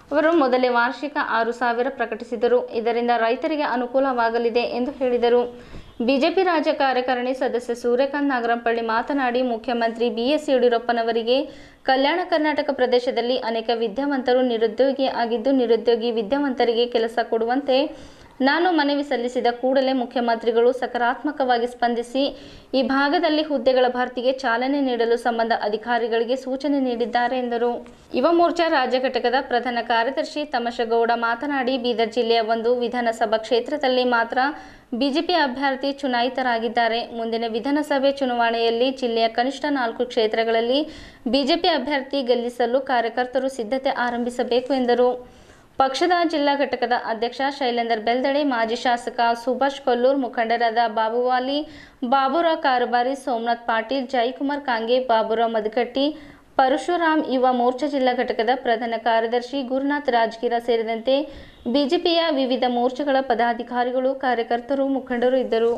ಅವರು ಮೊದಲೇ ವಾರ್ಷಿಕ ಆರು ಸಾವಿರ ಪ್ರಕಟಿಸಿದರು ಇದರಿಂದ ರೈತರಿಗೆ ಅನುಕೂಲವಾಗಲಿದೆ ಎಂದು ಹೇಳಿದರು ಬಿಜೆಪಿ ರಾಜ್ಯ ಕಾರ್ಯಕಾರಿಣಿ ಸದಸ್ಯ ಸೂರ್ಯಕಾಂತ್ ನಾಗರಂಪಳ್ಳಿ ಮಾತನಾಡಿ ಮುಖ್ಯಮಂತ್ರಿ ಬಿಎಸ್ ಯಡಿಯೂರಪ್ಪನವರಿಗೆ ಕಲ್ಯಾಣ ಕರ್ನಾಟಕ ಪ್ರದೇಶದಲ್ಲಿ ಅನೇಕ ವಿದ್ಯಾವಂತರು ನಿರುದ್ಯೋಗಿ ಆಗಿದ್ದು ನಿರುದ್ಯೋಗಿ ವಿದ್ಯಾವಂತರಿಗೆ ಕೆಲಸ ಕೊಡುವಂತೆ ನಾನು ಮನವಿ ಸಲ್ಲಿಸಿದ ಕೂಡಲೇ ಮುಖ್ಯಮಂತ್ರಿಗಳು ಸಕಾರಾತ್ಮಕವಾಗಿ ಸ್ಪಂದಿಸಿ ಈ ಭಾಗದಲ್ಲಿ ಹುದ್ದೆಗಳ ಭರ್ತಿಗೆ ಚಾಲನೆ ನೀಡಲು ಸಂಬಂಧ ಅಧಿಕಾರಿಗಳಿಗೆ ಸೂಚನೆ ನೀಡಿದ್ದಾರೆ ಎಂದರು ಯುವ ಮೋರ್ಚಾ ರಾಜ್ಯ ಘಟಕದ ಪ್ರಧಾನ ಕಾರ್ಯದರ್ಶಿ ತಮಶಗೌಡ ಮಾತನಾಡಿ ಬೀದರ್ ಜಿಲ್ಲೆಯ ಒಂದು ವಿಧಾನಸಭಾ ಕ್ಷೇತ್ರದಲ್ಲಿ ಮಾತ್ರ ಬಿಜೆಪಿ ಅಭ್ಯರ್ಥಿ ಚುನಾಯಿತರಾಗಿದ್ದಾರೆ ಮುಂದಿನ ವಿಧಾನಸಭೆ ಚುನಾವಣೆಯಲ್ಲಿ ಜಿಲ್ಲೆಯ ಕನಿಷ್ಠ ನಾಲ್ಕು ಕ್ಷೇತ್ರಗಳಲ್ಲಿ ಬಿಜೆಪಿ ಅಭ್ಯರ್ಥಿ ಗೆಲ್ಲಿಸಲು ಕಾರ್ಯಕರ್ತರು ಸಿದ್ಧತೆ ಆರಂಭಿಸಬೇಕು ಎಂದರು ಪಕ್ಷದ ಜಿಲ್ಲಾ ಘಟಕದ ಅಧ್ಯಕ್ಷ ಶೈಲೇಂದರ್ ಬೆಲ್ದಡೆ ಮಾಜಿ ಶಾಸಕ ಸುಭಾಷ್ ಕೊಲ್ಲೂರ್ ಮುಖಂಡರಾದ ಬಾಬುವಾಲಿ ಬಾಬುರಾವ್ ಕಾರಬಾರಿ ಸೋಮನಾಥ್ ಪಾಟೀಲ್ ಜಯಕುಮಾರ್ ಕಾಂಗೆ ಬಾಬುರಾವ್ ಮದಕಟ್ಟಿ ಪರಶುರಾಮ್ ಯುವ ಮೋರ್ಚಾ ಜಿಲ್ಲಾ ಘಟಕದ ಪ್ರಧಾನ ಕಾರ್ಯದರ್ಶಿ ಗುರುನಾಥ್ ರಾಜ್ಗಿರ ಸೇರಿದಂತೆ ಬಿಜೆಪಿಯ ವಿವಿಧ ಮೋರ್ಚಾಗಳ ಪದಾಧಿಕಾರಿಗಳು ಕಾರ್ಯಕರ್ತರು ಮುಖಂಡರು ಇದ್ದರು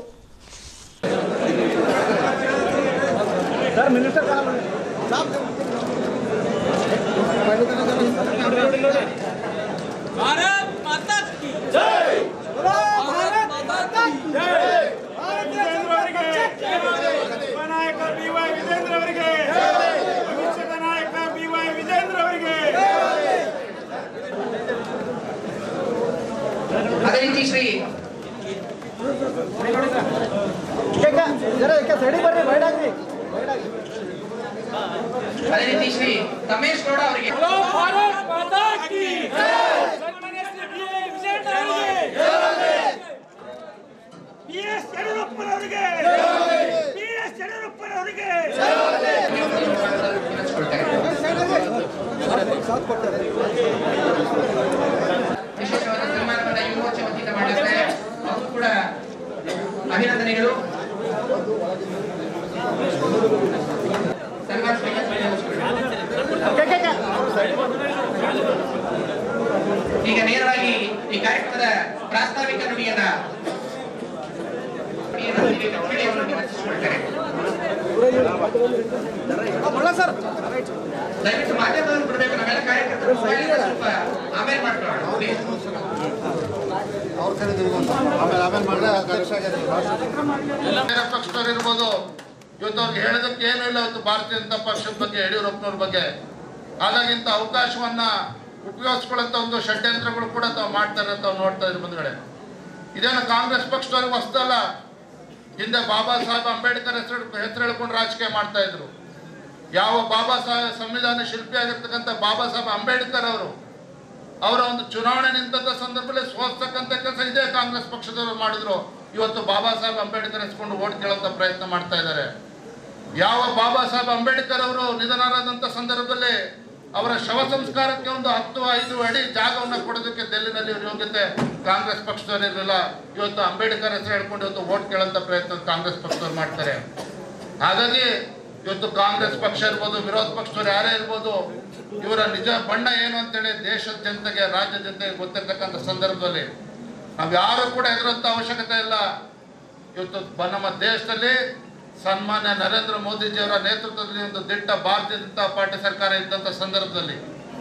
भारत माता की जय भारत माता की जय ನಾಯಕ ಬಿ ವೈ ವಿಜೇಂದ್ರ ಅವರಿಗೆ ಭವಿಷ್ಯದ ನಾಯಕ ಬಿ ವೈ ವಿಜೇಂದ್ರ ಅವರಿಗೆ ಅದೇ ರೀತಿ ಶ್ರೀ ಅದೇ ರೀತಿ ಶ್ರೀ ತಮೇಶ್ ಗೌಡ ಅವರಿಗೆ ಭಾರತ್ ಮಾತಾ ಕಿ ಸನ್ಮಾನ್ಯ ಶ್ರೀ ಬಿ ವೈ ವಿಜೇಂದ್ರ ಅವರಿಗೆ ಬಿ ಎಸ್ ಯಡಿಯೂರಪ್ಪನವರಿಗೆ ಬಿ ಎಸ್ ಯಡಿಯೂರಪ್ಪನವರಿಗೆ ವಿಶೇಷವಾದ ಸನ್ಮಾನವನ್ನು ಯುವ ಮೋರ್ಚಾ ವತಿಯಿಂದ ಮಾಡಲಾಗ್ತಾರೆ ಅವರು ಕೂಡ ಅಭಿನಂದನೆಗಳು ಸನ್ಮಾನ ಈಗ ನೇರವಾಗಿ ಈ ಕಾರ್ಯಕ್ರಮದ ಪ್ರಾಸ್ತಾವಿಕ ನುಡಿಯನ್ನ ನುಡಿಯನ್ನ ಹೇಳಿ ಅವರನ್ನು ವಂಚಿಸಿಕೊಳ್ತಾರೆ. ದಯವಿಟ್ಟು ಮಾಧ್ಯಮದವರು ಬಿಡಬೇಕು ನಾವೆಲ್ಲ ಕಾರ್ಯಕ್ರಮದ ಸ್ವಲ್ಪ ಆಮೇಲೆ ಮಾಡ್ಕೊಳ್ಳೋಣ please. ಬೇರೆ ಪಕ್ಷದವ್ರು ಇರ್ಬೋದು ಇವತ್ತು ಅವ್ರಿಗೆ ಹೇಳೋದಕ್ಕೆ ಏನೂ ಇಲ್ಲ ಇವತ್ತು ಭಾರತೀಯ ಜನತಾ ಪಕ್ಷದ ಬಗ್ಗೆ ಯಡಿಯೂರಪ್ಪನವ್ರ ಬಗ್ಗೆ ಹಾಗಾಗಿ ಇಂಥ ಅವಕಾಶವನ್ನ ಉಪಯೋಗಿಸ್ಕೊಳ್ಳೋಂಥ ಒಂದು ಷಡ್ಯಂತ್ರಗಳು ಕೂಡ ತಾವು ಮಾಡ್ತಾರೆ ಅಂತ ತಾವು ನೋಡ್ತಾ ಇದ್ರು ಬಂದ್ಗಡೆ ಇದೇನು ಕಾಂಗ್ರೆಸ್ ಪಕ್ಷದವ್ರಿಗೆ ಹೊಸದಲ್ಲ ಹಿಂದೆ ಬಾಬಾ ಸಾಹೇಬ್ ಅಂಬೇಡ್ಕರ್ ಹೆಸರು ಹೆಸರು ಹೇಳ್ಕೊಂಡು ರಾಜಕೀಯ ಮಾಡ್ತಾ ಇದ್ರು ಯಾವ ಬಾಬಾ ಸಾಹೇಬ್ ಸಂವಿಧಾನ ಶಿಲ್ಪಿ ಆಗಿರ್ತಕ್ಕಂಥ ಬಾಬಾ ಸಾಹೇಬ್ ಅಂಬೇಡ್ಕರ್ ಅವರು ಅವರ ಒಂದು ಚುನಾವಣೆ ನಿಂತ ಸಂದರ್ಭದಲ್ಲಿ ಸೋಲ್ಸಕ್ಕಂತ ಕೆಲಸ ಇದೇ ಕಾಂಗ್ರೆಸ್ ಪಕ್ಷದವರು ಮಾಡಿದ್ರು ಇವತ್ತು ಬಾಬಾ ಸಾಹೇಬ್ ಅಂಬೇಡ್ಕರ್ ಹೆಸ್ಕೊಂಡು ಓಟ್ ಕೇಳೋಂಥ ಪ್ರಯತ್ನ ಮಾಡ್ತಾ ಇದ್ದಾರೆ ಯಾವ ಬಾಬಾ ಸಾಹೇಬ್ ಅಂಬೇಡ್ಕರ್ ಅವರು ನಿಧನರಾದಂಥ ಸಂದರ್ಭದಲ್ಲಿ ಅವರ ಶವ ಸಂಸ್ಕಾರಕ್ಕೆ ಒಂದು ಹತ್ತು ಐದು ಅಡಿ ಜಾಗವನ್ನು ಕೊಡೋದಕ್ಕೆ ಡೆಲ್ಲಿನಲ್ಲಿ ಇವ್ರ ಯೋಗ್ಯತೆ ಕಾಂಗ್ರೆಸ್ ಪಕ್ಷದವರು ಇರಲಿಲ್ಲ ಇವತ್ತು ಅಂಬೇಡ್ಕರ್ ಹೆಸರು ಹೇಳ್ಕೊಂಡು ಇವತ್ತು ಓಟ್ ಕೇಳೋಂಥ ಪ್ರಯತ್ನ ಕಾಂಗ್ರೆಸ್ ಪಕ್ಷದವ್ರು ಮಾಡ್ತಾರೆ ಹಾಗಾಗಿ ಇವತ್ತು ಕಾಂಗ್ರೆಸ್ ಪಕ್ಷ ಇರ್ಬೋದು ವಿರೋಧ ಪಕ್ಷದವ್ರು ಯಾರೇ ಇರ್ಬೋದು ಇವರ ನಿಜ ಬಣ್ಣ ಏನು ಅಂತೇಳಿ ದೇಶದ ಜನತೆಗೆ ರಾಜ್ಯ ಜನತೆಗೆ ಗೊತ್ತಿರ್ತಕ್ಕಂಥ ಸಂದರ್ಭದಲ್ಲಿ ನಾವು ಯಾರು ಕೂಡ ಹೆದರುವಂಥ ಅವಶ್ಯಕತೆ ಇಲ್ಲ ಇವತ್ತು ಬ- ನಮ್ಮ ದೇಶದಲ್ಲಿ ಸನ್ಮಾನ್ಯ ನರೇಂದ್ರ ಮೋದಿಜಿಯವರ ನೇತೃತ್ವದಲ್ಲಿ ಒಂದು ದಿಟ್ಟ ಭಾರತೀಯ ಜನತಾ ಪಾರ್ಟಿ ಸರ್ಕಾರ ಇದ್ದಂಥ ಸಂದರ್ಭದಲ್ಲಿ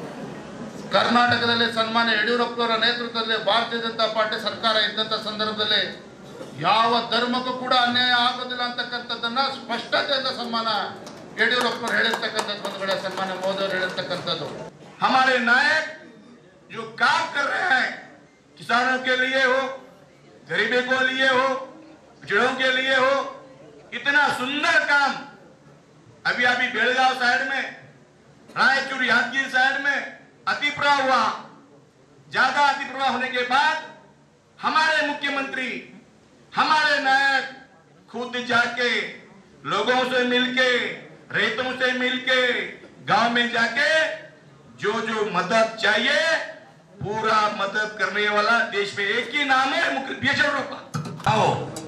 ಕರ್ನಾಟಕದಲ್ಲಿ ಸನ್ಮಾನ್ಯ ಯಡಿಯೂರಪ್ಪನವರ ನೇತೃತ್ವದಲ್ಲಿ ಭಾರತೀಯ ಜನತಾ ಪಾರ್ಟಿ ಸರ್ಕಾರ ಇದ್ದಂಥ ಸಂದರ್ಭದಲ್ಲಿ ಯಾವ ಧರ್ಮಕ್ಕೂ ಕೂಡ ಅನ್ಯಾಯ ಆಗೋದಿಲ್ಲ ಅಂತಕ್ಕಂಥದ್ದನ್ನ ಸ್ಪಷ್ಟತೆಯಿಂದ ಸನ್ಮಾನ ಯಡಿಯೂರಪ್ಪನವರು ಹೇಳಿರ್ತಕ್ಕಂಥದ್ದು ಒಂದು ಕಡೆ ಸನ್ಮಾನ್ಯ ಮೋದಿ ಅವರು ಹೇಳಿರ್ತಕ್ಕಂಥದ್ದು हमारे नायक जो काम कर रहे हैं किसानों के लिए हो गरीबों के लिए हो पिछड़ों के लिए हो इतना सुंदर काम अभी अभी बेलगांव साइड में रायचूर यादगीर साइड में अतिप्रवाह हुआ ज्यादा अतिप्रवाह होने के बाद हमारे मुख्यमंत्री हमारे नायक खुद जाके लोगों से मिलके रेतों से मिलके गांव में जाके जो जो मदद चाहिए पूरा मदद करने वाला देश में एक ही नाम है मुख्य ಯಡಿಯೂರಪ್ಪ ನಾವು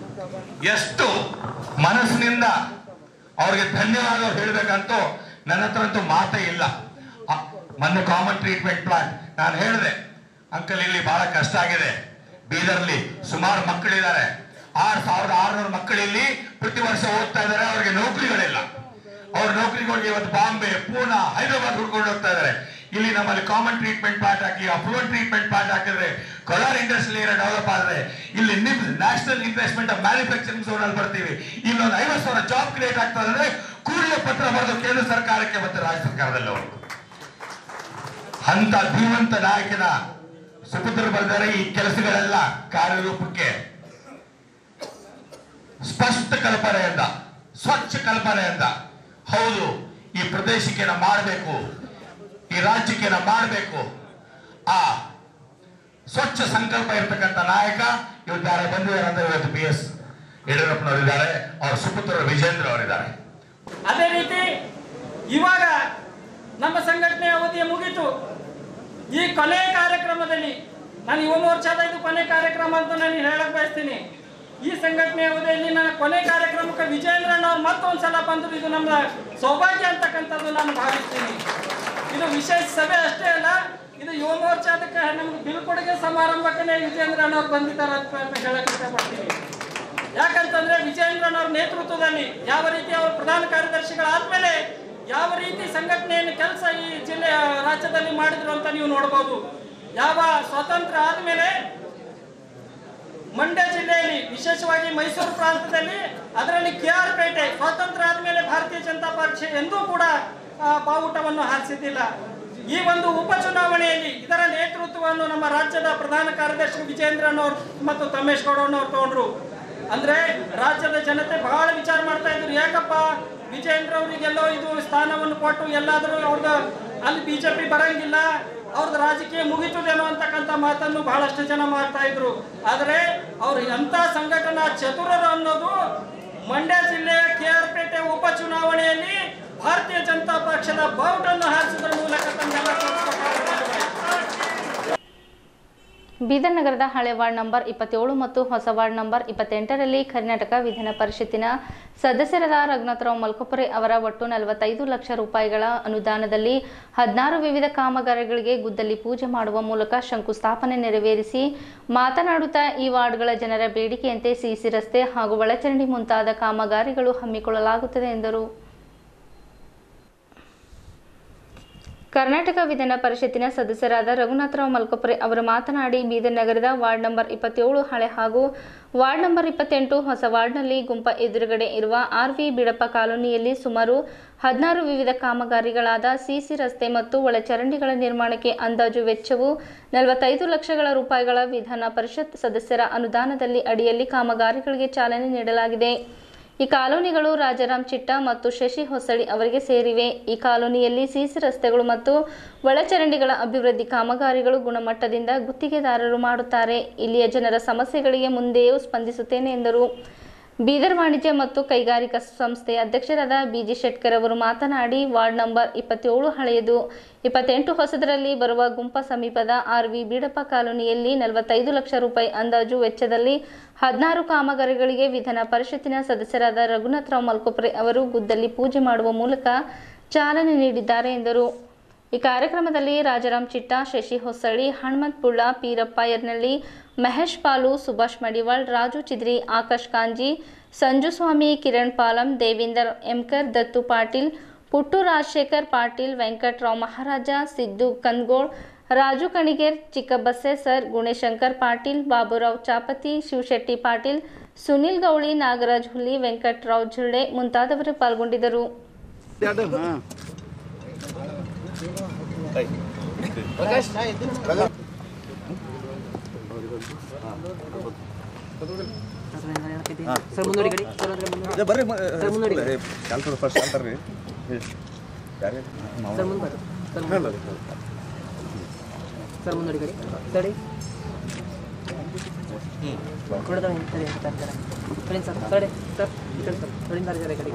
ಎಷ್ಟು ಮನಸ್ಸಿನಿಂದ ಅವ್ರಿಗೆ ಧನ್ಯವಾದ ಹೇಳ್ಬೇಕಂತೂ ನನ್ನ ಹತ್ರ ಅಂತೂ ಮಾತೇ ಇಲ್ಲ ಆ, ಮೊನ್ನೆ ಕಾಮನ್ ಟ್ರೀಟ್ಮೆಂಟ್ ಪ್ಲಾನ್ ನಾನು ಹೇಳಿದೆ ಅಂಕಲ್ ಇಲ್ಲಿ ಬಹಳ ಕಷ್ಟ ಆಗಿದೆ ಬೀದರ್ಲಿ ಸುಮಾರು ಮಕ್ಕಳಿದ್ದಾರೆ ಆರು ಸಾವಿರದ ಆರುನೂರು ಮಕ್ಕಳು ಇಲ್ಲಿ ಪ್ರತಿ ವರ್ಷ ಓದ್ತಾ ಇದ್ದಾರೆ ಅವ್ರಿಗೆ ನೌಕರಿಗಳಿಲ್ಲ ಅವ್ರ ನೌಕರಿಗಳಿಗೆ ಇವತ್ತು ಬಾಂಬೆ ಪೂನಾ ಹೈದರಾಬಾದ್ ಹುಡ್ಕೊಂಡು ಹೋಗ್ತಾ ಇದ್ದಾರೆ ಇಲ್ಲಿ ನಮ್ಮಲ್ಲಿ ಕಾಮನ್ ಟ್ರೀಟ್ಮೆಂಟ್ ಪ್ಲಾಂಟ್ ಹಾಕಿ ಅಫ್ಲೋನ್ ಟ್ರೀಟ್ಮೆಂಟ್ ಪ್ಲಾಂಟ್ ಹಾಕಿದ್ರೆ ಕೋಲಾರ ಇಂಡಸ್ಟ್ರಿಯಲ್ ಏರಿಯಾ ಡೆವಲಪ್ ಆದ್ರೆ ಇಲ್ಲಿ ನಿಮ್ national investment of manufacturing zone ಅಲ್ಲಿ ಬರ್ತೀವಿ ಇಲ್ಲೊಂದು ಐವತ್ತು ಸಾವಿರ ಜಾಬ್ ಕ್ರಿಯೇಟ್ ಆಗ್ತದೆ ಅಂದ್ರೆ ಕೂಡಲೇ ಪತ್ರ ಬರೆದು ಕೇಂದ್ರ ಸರ್ಕಾರಕ್ಕೆ ಮತ್ತೆ ರಾಜ್ಯ ಸರ್ಕಾರದಲ್ಲಿ ಅವರು ಅಂತ ಧೀಮಂತ ನಾಯಕನ ಸುಪುತ್ರ ಬರೆದರೆ ಈ ಕೆಲಸಗಳೆಲ್ಲ ಕಾರ್ಯರೂಪಕ್ಕೆ ಸ್ಪಷ್ಟ ಕಲ್ಪನೆಯಿಂದ ಸ್ವಚ್ಛ ಕಲ್ಪನೆಯಿಂದ ಹೌದು ಈ ಪ್ರದೇಶಕ್ಕೆ ನಾವು ಮಾಡಬೇಕು ಈ ರಾಜ್ಯಕ್ಕೆ ನಾವು ಮಾಡಬೇಕು ಆ ಸ್ವಚ್ಛ ಸಂಕಲ್ಪ ಇರ್ತಕ್ಕಂಥ ನಾಯಕ ಇವತ್ತು ಯಾರು ಬಂದಿದ್ದಾರೆ ಅಂದ್ರೆ ಇವತ್ತು ಬಿ ಎಸ್ ಯಡಿಯೂರಪ್ಪನವರಿದ್ದಾರೆ ಅವ್ರ ಸುಪುತ್ರರು ವಿಜೇಂದ್ರ ಅವರಿದ್ದಾರೆ ಅದೇ ರೀತಿ ಇವಾಗ ನಮ್ಮ ಸಂಘಟನೆಯ ಅವಧಿಯ ಮುಗಿತು ಈ ಕೊನೆ ಕಾರ್ಯಕ್ರಮದಲ್ಲಿ ನಾನು ಯುವ ಮೋರ್ಚಾದ ಇದು ಕೊನೆ ಕಾರ್ಯಕ್ರಮ ಅಂತ ನಾನು ಹೇಳಕ್ ಬಯಸ್ತೀನಿ ಈ ಸಂಘಟನೆಯ ಅವಧಿಯಲ್ಲಿ ನಾನು ಕೊನೆ ಕಾರ್ಯಕ್ರಮಕ್ಕೆ ವಿಜೇಂದ್ರನ್ ಅವ್ರು ಮತ್ತೊಂದ್ಸಲ ಬಂದ್ರು ಇದು ನಮ್ಮ ಸೌಭಾಗ್ಯ ಅಂತಕ್ಕಂಥದ್ದು ನಾನು ಭಾವಿಸ್ತೀನಿ ಇದು ವಿಶೇಷ ಸಭೆ ಅಷ್ಟೇ ಅಲ್ಲ ಇದು ಯುವ ಮೋರ್ಚಾದಕ್ಕೆ ನಮ್ಗೆ ಬೀಳ್ಕೊಡುಗೆ ಸಮಾರಂಭಕ್ಕೆ ವಿಜೇಂದ್ರನ್ ಅವ್ರು ಬಂದಿದ್ದಾರೆ ಅಂತ ಹೇಳಕ್ ಇಷ್ಟಪಡ್ತೀನಿ ಯಾಕಂತಂದ್ರೆ ವಿಜಯೇಂದ್ರನ್ ಅವ್ರ ನೇತೃತ್ವದಲ್ಲಿ ಯಾವ ರೀತಿ ಅವರು ಪ್ರಧಾನ ಕಾರ್ಯದರ್ಶಿಗಳಾದ್ಮೇಲೆ ಯಾವ ರೀತಿ ಸಂಘಟನೆಯನ್ನು ಕೆಲಸ ಈ ಜಿಲ್ಲೆ ರಾಜ್ಯದಲ್ಲಿ ಮಾಡಿದ್ರು ಅಂತ ನೀವು ನೋಡಬಹುದು ಯಾವ ಸ್ವಾತಂತ್ರ್ಯ ಆದ್ಮೇಲೆ ಮಂಡ್ಯ ಜಿಲ್ಲೆಯಲ್ಲಿ ವಿಶೇಷವಾಗಿ ಮೈಸೂರು ಪ್ರಾಂತದಲ್ಲಿ ಅದರಲ್ಲಿ ಕೆ ಆರ್ ಪೇಟೆ ಸ್ವಾತಂತ್ರ್ಯ ಆದ್ಮೇಲೆ ಭಾರತೀಯ ಜನತಾ ಪಕ್ಷ ಎಂದೂ ಕೂಡ ಆ, ಬಾವುಟವನ್ನು ಹಾರಿಸಿದ್ದಿಲ್ಲ ಈ ಒಂದು ಉಪಚುನಾವಣೆಯಲ್ಲಿ ಇದರ ನೇತೃತ್ವವನ್ನು ನಮ್ಮ ರಾಜ್ಯದ ಪ್ರಧಾನ ಕಾರ್ಯದರ್ಶಿ ವಿಜೇಂದ್ರನ್ ಅವರು ಮತ್ತು ತಮೇಶ್ ಗೌಡಣ್ಣವ್ರು ತಗೊಂಡ್ರು ಅಂದ್ರೆ ರಾಜ್ಯದ ಜನತೆ ಬಹಳ ವಿಚಾರ ಮಾಡ್ತಾ ಇದ್ರು ಯಾಕಪ್ಪ ವಿಜೇಂದ್ರ ಅವರಿಗೆಲ್ಲೋ ಇದು ಸ್ಥಾನವನ್ನು ಕೊಟ್ಟು ಎಲ್ಲಾದ್ರೂ ಅವ್ರದ್ದು ಅಲ್ಲಿ ಬಿಜೆಪಿ ಬರಂಗಿಲ್ಲ ಅವ್ರದ್ದು ರಾಜಕೀಯ ಮುಗಿತದೇನೋ ಅಂತಕ್ಕಂಥ ಮಾತನ್ನು ಬಹಳಷ್ಟು ಜನ ಮಾಡ್ತಾ ಇದ್ರು ಆದ್ರೆ ಅವ್ರು ಎಂತ ಸಂಘಟನಾ ಚತುರರು ಅನ್ನೋದು ಮಂಡ್ಯ ಜಿಲ್ಲೆಯ ಕೆ ಆರ್ ಪೇಟೆ ಉಪಚುನಾವಣೆಯಲ್ಲಿ ಭಾರತೀಯ ಜನತಾ ಪಕ್ಷದ ಬಾವುಟನ್ನು ಹಾರಿಸುವುದರ ಮೂಲಕ ತಮ್ಮೆಲ್ಲ ತೋರಿಸ್ಕೊಟ್ಟಿದ್ದಾರೆ. ಬೀದರ್ ನಗರದ ಹಳೆ ವಾರ್ಡ್ ನಂಬರ್ ಇಪ್ಪತ್ತೇಳು ಮತ್ತು ಹೊಸ ವಾರ್ಡ್ ನಂಬರ್ ಇಪ್ಪತ್ತೆಂಟರಲ್ಲಿ ಕರ್ನಾಟಕ ವಿಧಾನ ಪರಿಷತ್ತಿನ ಸದಸ್ಯರಾದ ರಘುನಾಥರಾವ್ ಮಲ್ಕೋಪುರೆ ಅವರ ಒಟ್ಟು ನಲವತ್ತೈದು ಲಕ್ಷ ರೂಪಾಯಿಗಳ ಅನುದಾನದಲ್ಲಿ ಹದಿನಾರು ವಿವಿಧ ಕಾಮಗಾರಿಗಳಿಗೆ ಗುದ್ದಲಿ ಪೂಜೆ ಮಾಡುವ ಮೂಲಕ ಶಂಕುಸ್ಥಾಪನೆ ನೆರವೇರಿಸಿ ಮಾತನಾಡುತ್ತಾ ಈ ವಾರ್ಡ್ಗಳ ಜನರ ಬೇಡಿಕೆಯಂತೆ ಸಿಸಿ ರಸ್ತೆ ಹಾಗೂ ಒಳಚರಂಡಿ ಮುಂತಾದ ಕಾಮಗಾರಿಗಳು ಹಮ್ಮಿಕೊಳ್ಳಲಾಗುತ್ತದೆ ಎಂದರು ಕರ್ನಾಟಕ ವಿಧಾನ ಪರಿಷತ್ತಿನ ಸದಸ್ಯರಾದ ರಘುನಾಥರಾವ್ ಮಲ್ಕೋಪುರೆ ಅವರು ಮಾತನಾಡಿ ಬೀದರ್ ನಗರದ ವಾರ್ಡ್ ನಂಬರ್ ಇಪ್ಪತ್ತೇಳು ಹಳೆ ಹಾಗೂ ವಾರ್ಡ್ ನಂಬರ್ ಇಪ್ಪತ್ತೆಂಟು ಹೊಸ ವಾರ್ಡ್ನಲ್ಲಿ ಗುಂಪ ಎದುರುಗಡೆ ಇರುವ ಆರ್ ವಿ ಬಿಡಪ್ಪ ಕಾಲೋನಿಯಲ್ಲಿ ಸುಮಾರು ಹದಿನಾರು ವಿವಿಧ ಕಾಮಗಾರಿಗಳಾದ ಸಿಸಿ ರಸ್ತೆ ಮತ್ತು ಒಳಚರಂಡಿಗಳ ನಿರ್ಮಾಣಕ್ಕೆ ಅಂದಾಜು ವೆಚ್ಚವು ನಲವತ್ತೈದು ಲಕ್ಷಗಳ ರೂಪಾಯಿಗಳ ವಿಧಾನ ಪರಿಷತ್ ಸದಸ್ಯರ ಅನುದಾನದಲ್ಲಿ ಅಡಿಯಲ್ಲಿ ಕಾಮಗಾರಿಗಳಿಗೆ ಚಾಲನೆ ನೀಡಲಾಗಿದೆ ಈ ಕಾಲೋನಿಗಳು ರಾಜಾರಾಮ್ ಚಿಟ್ಟ ಮತ್ತು ಶಶಿ ಹೊಸಳಿ ಅವರಿಗೆ ಸೇರಿವೆ ಈ ಕಾಲೋನಿಯಲ್ಲಿ ಸಿಸಿ ರಸ್ತೆಗಳು ಮತ್ತು ಒಳಚರಂಡಿಗಳ ಅಭಿವೃದ್ಧಿ ಕಾಮಗಾರಿಗಳು ಗುಣಮಟ್ಟದಿಂದ ಗುತ್ತಿಗೆದಾರರು ಮಾಡುತ್ತಾರೆ ಇಲ್ಲಿಯ ಜನರ ಸಮಸ್ಯೆಗಳಿಗೆ ಮುಂದೆಯೂ ಸ್ಪಂದಿಸುತ್ತೇನೆ ಎಂದರು ಬೀದರ್ ವಾಣಿಜ್ಯ ಮತ್ತು ಕೈಗಾರಿಕಾ ಸಂಸ್ಥೆ ಅಧ್ಯಕ್ಷರಾದ ಬಿಜಿ ಶೆಟ್ಕರ್ ಅವರು ಮಾತನಾಡಿ ವಾರ್ಡ್ ನಂಬರ್ ಇಪ್ಪತ್ತೇಳು ಹಳೆಯದು ಇಪ್ಪತ್ತೆಂಟು ಹೊಸದರಲ್ಲಿ ಬರುವ ಗುಂಪ ಸಮೀಪದ ಆರ್ ವಿ ಬೀಡಪ್ಪ ಕಾಲೋನಿಯಲ್ಲಿ ನಲವತ್ತೈದು ಲಕ್ಷ ರೂಪಾಯಿ ಅಂದಾಜು ವೆಚ್ಚದಲ್ಲಿ ಹದಿನಾರು ಕಾಮಗಾರಿಗಳಿಗೆ ವಿಧಾನ ಪರಿಷತ್ತಿನ ಸದಸ್ಯರಾದ ರಘುನಾಥರಾವ್ ಮಲ್ಕೋಪುರೆ ಅವರು ಗುದ್ದಲಿ ಪೂಜೆ ಮಾಡುವ ಮೂಲಕ ಚಾಲನೆ ನೀಡಿದ್ದಾರೆ ಎಂದರು ಈ ಕಾರ್ಯಕ್ರಮದಲ್ಲಿ ರಾಜಾರಾಮ್ ಚಿಟ್ಟ ಶಶಿ ಹೊಸಳ್ಳಿ ಹನುಮಂತ್ ಪುಳ್ಳ ಪೀರಪ್ಪ ಯರ್ನಳ್ಳಿ ಮಹೇಶ್ ಪಾಲು ಸುಭಾಷ್ ಮಡಿವಾಳ್ ರಾಜು ಚಿದ್ರಿ ಆಕಾಶ್ ಕಾಂಜಿ ಸಂಜು ಸ್ವಾಮಿ ಕಿರಣ್ ಪಾಲಂ ದೇವೇಂದರ್ ಎಂಕರ್ ದತ್ತು ಪಾಟೀಲ್ ಪುಟ್ಟು ರಾಜಶೇಖರ್ ಪಾಟೀಲ್ ವೆಂಕಟರಾವ್ ಮಹಾರಾಜ ಸಿದ್ದು ಕಂದಗೋಳ್ ರಾಜು ಕಣಿಗೇರ್ ಚಿಕ್ಕಬಸ್ಸೆ ಸರ್ ಗುಣೇಶಂಕರ್ ಪಾಟೀಲ್ ಬಾಬುರಾವ್ ಚಾಪತಿ ಶಿವಶೆಟ್ಟಿ ಪಾಟೀಲ್ ಸುನಿಲ್ ಗೌಳಿ ನಾಗರಾಜ್ ಹುಲಿ ವೆಂಕಟರಾವ್ ಝುಳ್ಳೆ ಮುಂತಾದವರು ಪಾಲ್ಗೊಂಡಿದ್ದರು ಸರ್ ಮುಂದೂಡಿ ಗಡಿ ಸರ್ ಅಂದ್ರೆ ಮುಂದೂಡಿ. ಬರ್ರಿ ಸರ್ ಮುಂದೂಡಿ ಗಡಿ. ಕೆಲಸ ಫಸ್ಟ್ ಅಂತಾರ್ರಿ ಯಾರೇ ಸರ್ ಮುಂದೆ ಬರ್ರಿ. ಸರ್ ಮುಂದೆ ಬರ್ರಿ. ಸರ್ ಮುಂದೂಡಿ ಗಡಿ ಸರಿ ಕೊಡದ ಸರಿ ಅಂತ ಅಂತಾರೆ ಸರಿ ಸರ್ ಸರಿ ಸರ್ ಈ ಕಡೆ ಸರ್ ಸರಿ ಬರ್ತಾರೆ ಕಡೆಗೆ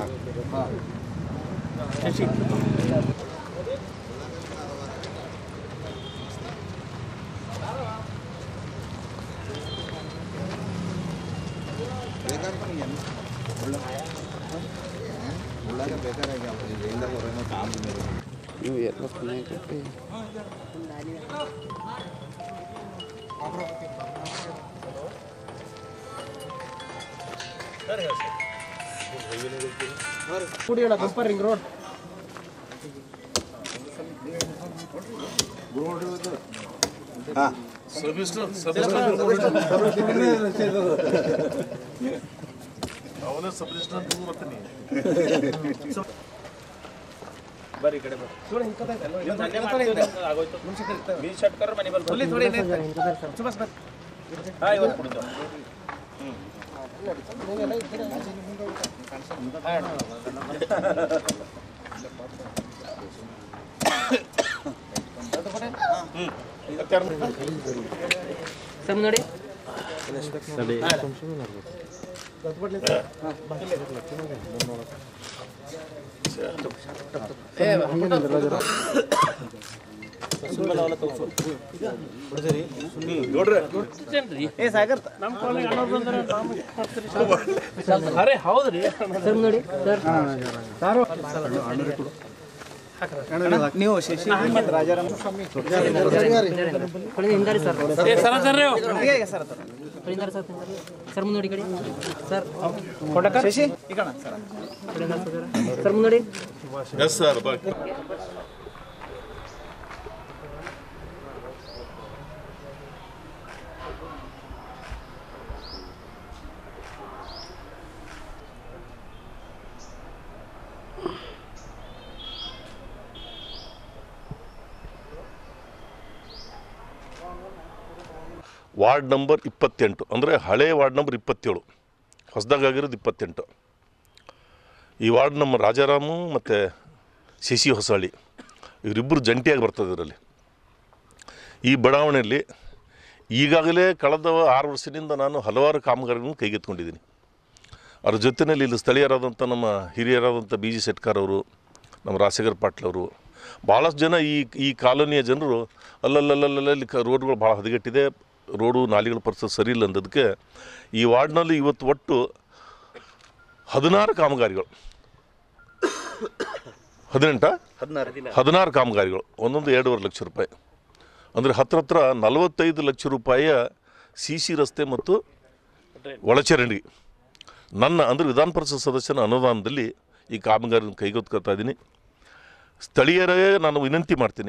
ನೀವು ಎಲ್ಲ ಪುಣ್ಯ ಕೊಟ್ಟು ಕುಡಿಯೋಣ ಬಂಪರ್ ರಿಂಗ್ ರೋಡ್ ಅವನೇ ಸಬ್ ರಿಜಿಸ್ಟರ್ ಅಂತ ಬರ್ತೀನಿ ಬರ್ರಿ ಈ ಕಡೆ ಬೀಚ್ ಶಟ್ಕರ್ ಮನೆ ಬಂದು ಹಾ ಇವತ್ತು ಕುಡಿದು ಸರ್ ನೋಡಿ ಏ ಸಾಗರ್ ಅರೆ ಹೌದ್ರಿ ಸರ್ ನೋಡಿ ಸರ್ ನೀವು ಶಶಿ ಮತ್ತು ರಾಜಾರಾಮ್ ಕಡೆ ಹಿಂದಾರಿ ಸರ್ ಏ, ಸರ ಸರ್ ನೀವು. ಸರ್ ಕಡೆ ಹಿಂದಾರಿ ಸರ್ ಸರ್ ಮುಂದೆ ನೋಡಿ ಈ ಕಡೆ ಸರ್ ಶಶಿ ಈ ಕಣ ಸರ್ ಕಡೆ ಹಿಂದಾರಿ ಸರ್ ಸರ್ ಮುಂದೆ ನೋಡಿ ಎಸ್ ಸರ್ ಬಾ ವಾರ್ಡ್ ನಂಬರ್ ಇಪ್ಪತ್ತೆಂಟು ಅಂದರೆ ಹಳೆ ವಾರ್ಡ್ ನಂಬರ್ ಇಪ್ಪತ್ತೇಳು ಹೊಸದಾಗಿರೋದು ಇಪ್ಪತ್ತೆಂಟು ಈ ವಾರ್ಡ್ ನಮ್ಮ ರಾಜಾರಾಮು ಮತ್ತು ಶಶಿ ಹೊಸಳ್ಳಿ ಇವರಿಬ್ಬರು ಜಂಟಿಯಾಗಿ ಬರ್ತದೆ ಇದರಲ್ಲಿ ಈ ಬಡಾವಣೆಯಲ್ಲಿ ಈಗಾಗಲೇ ಕಳೆದ ಆರು ವರ್ಷದಿಂದ ನಾನು ಹಲವಾರು ಕಾಮಗಾರಿಗಳನ್ನು ಕೈಗೆತ್ಕೊಂಡಿದ್ದೀನಿ ಅದ್ರ ಜೊತೆಯಲ್ಲಿ ಇಲ್ಲಿ ಸ್ಥಳೀಯರಾದಂಥ ನಮ್ಮ ಹಿರಿಯರಾದಂಥ ಬಿ ಜಿ ಶೆಟ್ಕರ್ ಅವರು ನಮ್ಮ ರಾಜಶೇಖರ್ ಪಾಟೀಲ್ ಅವರು ಭಾಳಷ್ಟು ಜನ ಈ ಈ ಕಾಲೋನಿಯ ಜನರು ಅಲ್ಲಲ್ಲಲ್ಲಲ್ಲಿ ಕ ರೋಡ್ಗಳು ಭಾಳ ಹದಗೆಟ್ಟಿದೆ ರೋಡು ನಾಲಿಗಳ ಪರಿಸ್ಥಿತಿ ಸರಿ ಇಲ್ಲ ಅಂದದಕ್ಕೆ ಈ ವಾರ್ಡ್ನಲ್ಲಿ ಇವತ್ತು ಒಟ್ಟು ಹದಿನಾರು ಕಾಮಗಾರಿಗಳು ಹದಿನೆಂಟ ಹದಿನಾರು ಹದಿನಾರು ಕಾಮಗಾರಿಗಳು ಒಂದೊಂದು ಎರಡೂವರೆ ಲಕ್ಷ ರೂಪಾಯಿ ಅಂದರೆ ಹತ್ರ ಹತ್ರ ನಲವತ್ತೈದು ಲಕ್ಷ ರೂಪಾಯಿಯ ಸಿ ಸಿ ರಸ್ತೆ ಮತ್ತು ಒಳಚರಂಡಿ ನನ್ನ ಅಂದರೆ ವಿಧಾನ ಪರಿಷತ್ ಸದಸ್ಯನ ಅನುದಾನದಲ್ಲಿ ಈ ಕಾಮಗಾರಿ ಕೈಗೆತ್ಕೊಳ್ತಾ ಇದ್ದೀನಿ ಸ್ಥಳೀಯರೇ ನಾನು ವಿನಂತಿ ಮಾಡ್ತೀನಿ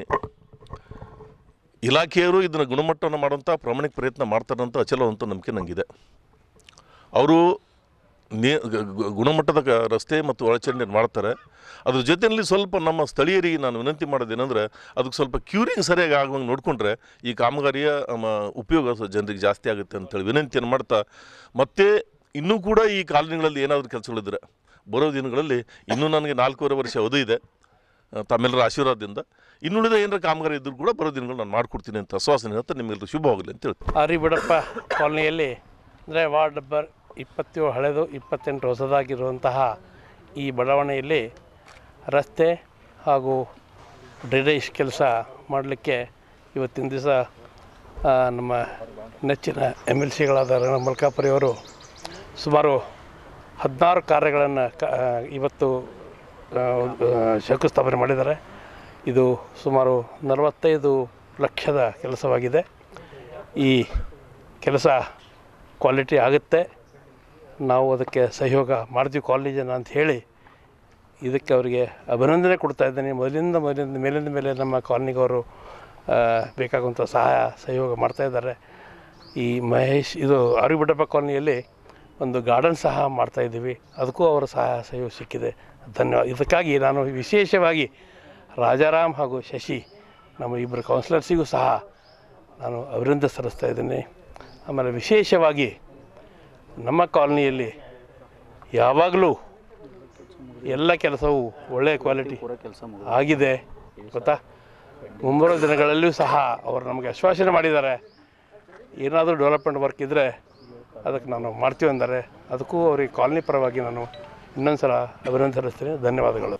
ಇಲಾಖೆಯವರು ಇದನ್ನು ಗುಣಮಟ್ಟವನ್ನು ಮಾಡುವಂಥ ಪ್ರಾಮಾಣಿಕ ಪ್ರಯತ್ನ ಮಾಡ್ತಾರಂತ ಅಚಲವಂತ ನಂಬಿಕೆ ನನಗಿದೆ ಅವರು ನೇ ಗ- ಗ- ಗುಣಮಟ್ಟದ ಕ- ರಸ್ತೆ ಮತ್ತು ಒಳಚರಂಡಿ ಮಾಡ್ತಾರೆ ಅದ್ರ ಜೊತೆಯಲ್ಲಿ ಸ್ವಲ್ಪ ನಮ್ಮ ಸ್ಥಳೀಯರಿಗೆ ನಾನು ವಿನಂತಿ ಮಾಡೋದೇನೆಂದರೆ ಅದಕ್ಕೆ ಸ್ವಲ್ಪ ಕ್ಯೂರಿಂಗ್ ಸರಿಯಾಗಿ ಆಗುವಂಗೆ ನೋಡಿಕೊಂಡ್ರೆ ಈ ಕಾಮಗಾರಿಯ ಮ, ಉಪಯೋಗ ಸ- ಜನರಿಗೆ ಜಾಸ್ತಿ ಆಗುತ್ತೆ ಅಂತೇಳಿ ವಿನಂತಿಯನ್ನು ಮಾಡ್ತಾ ಮತ್ತೆ ಇನ್ನೂ ಕೂಡ ಈ ಕಾಲೋನಿಗಳಲ್ಲಿ ಏನಾದರೂ ಕೆಲಸಗಳಿದ್ರೆ ಬರೋ ದಿನಗಳಲ್ಲಿ ಇನ್ನೂ ನನಗೆ ನಾಲ್ಕೂವರೆ ವರ್ಷ ಅವಧಿ ಇದೆ ಆ, ತಮ್ಮೆಲ್ಲರ ಆಶೀರ್ವಾದದಿಂದ ಇನ್ನುಳಿದ ಏನಾರ ಕಾಮಗಾರಿ ಇದ್ದರೂ ಕೂಡ ಬರೋ ದಿನಗಳು ನಾನು ಮಾಡಿಕೊಡ್ತೀನಿ ಅಂತ ಆಶ್ವಾಸನೆ ಅಂತ ನಿಮ್ಮೆಲ್ಲರೂ ಶುಭವಾಗಲಿ ಅಂತ ಹೇಳ್ತೀನಿ ಆರಿಬಿಡಪ್ಪ ಕಾಲನಿಯಲ್ಲಿ ಅಂದರೆ ವಾರ್ಡ್ ನಂಬರ್ ಇಪ್ಪತ್ತೇಳು ಹಳೆದು ಇಪ್ಪತ್ತೆಂಟು ಹೊಸದಾಗಿರುವಂತಹ ಈ ಬಡಾವಣೆಯಲ್ಲಿ ರಸ್ತೆ ಹಾಗೂ ಡ್ರೈನೇಜ್ ಕೆಲಸ ಮಾಡಲಿಕ್ಕೆ ಇವತ್ತಿನ ದಿವಸ ನಮ್ಮ ನೆಚ್ಚಿನ ಎಮ್ ಎಲ್ ಸಿಗಳಾದ ರಣಾ ಮಲ್ಕಾಪುರಿ ಅವರು ಸುಮಾರು ಹದಿನಾರು ಕಾರ್ಯಗಳನ್ನು ಕ ಇವತ್ತು ಆ, ಆ, ಶಂಕುಸ್ಥಾಪನೆ ಮಾಡಿದ್ದಾರೆ ಇದು ಸುಮಾರು ನಲವತ್ತೈದು ಲಕ್ಷದ ಕೆಲಸವಾಗಿದೆ ಈ ಕೆಲಸ ಕ್ವಾಲಿಟಿ ಆಗುತ್ತೆ ನಾವು ಅದಕ್ಕೆ ಸಹಯೋಗ ಮಾಡ್ತೀವಿ ಕಾಲೇಜ್ ಜನ ಅಂತ ಹೇಳಿ ಇದಕ್ಕೆ ಅವರಿಗೆ ಅಭಿನಂದನೆ ಕೊಡ್ತಾ ಇದ್ದೀನಿ ಮೊದಲಿಂದ ಮೊದಲಿಂದ ಮೇಲಿಂದ ಮೇಲೆ ನಮ್ಮ ಕಾಲನಿಗವರು ಬೇಕಾಗುವಂಥ ಸಹಾಯ ಸಹಯೋಗ ಮಾಡ್ತಾ ಇದ್ದಾರೆ ಈ ಮಹೇಶ್ ಇದು ಆರಿಬಿಡಪ್ಪ ಕಾಲನಿಯಲ್ಲಿ ಒಂದು ಗಾರ್ಡನ್ ಸಹ ಮಾಡ್ತಾ ಇದ್ದೀವಿ ಅದಕ್ಕೂ ಅವರ ಸಹಾಯ ಸಹಯೋಗ ಸಿಕ್ಕಿದೆ ಧನ್ಯವಾದ ಇದಕ್ಕಾಗಿ ನಾನು ವಿಶೇಷವಾಗಿ ರಾಜಾರಾಮ್ ಹಾಗೂ ಶಶಿ ನಮ್ಮ ಇಬ್ಬರು ಕೌನ್ಸಿಲರ್ಸಿಗೂ ಸಹ ನಾನು ಅಭಿನಂದನೆ ಸಲ್ಲಿಸ್ತಾ ಇದ್ದೀನಿ ಆಮೇಲೆ ವಿಶೇಷವಾಗಿ ನಮ್ಮ ಕಾಲನಿಯಲ್ಲಿ ಯಾವಾಗಲೂ ಎಲ್ಲ ಕೆಲಸವು ಒಳ್ಳೆಯ ಕ್ವಾಲಿಟಿ ಆಗಿದೆ ಗೊತ್ತಾ ಮುಂಬರುವ ದಿನಗಳಲ್ಲಿಯೂ ಸಹ ಅವರು ನಮಗೆ ಆಶ್ವಾಸನೆ ಮಾಡಿದ್ದಾರೆ ಏನಾದರೂ ಡೆವಲಪ್ಮೆಂಟ್ ವರ್ಕ್ ಇದ್ದರೆ ಅದಕ್ಕೆ ನಾನು ಮಾಡ್ತೀವಿ ಅಂದರೆ ಅದಕ್ಕೂ ಅವರಿಗೆ ಕಾಲನಿ ಪರವಾಗಿ ನಾನು ಇನ್ನೊಂದು ಸಲ ಅಭಿನಂದನೆ ಸಲ್ಲಿಸ್ತೀನಿ ಧನ್ಯವಾದಗಳು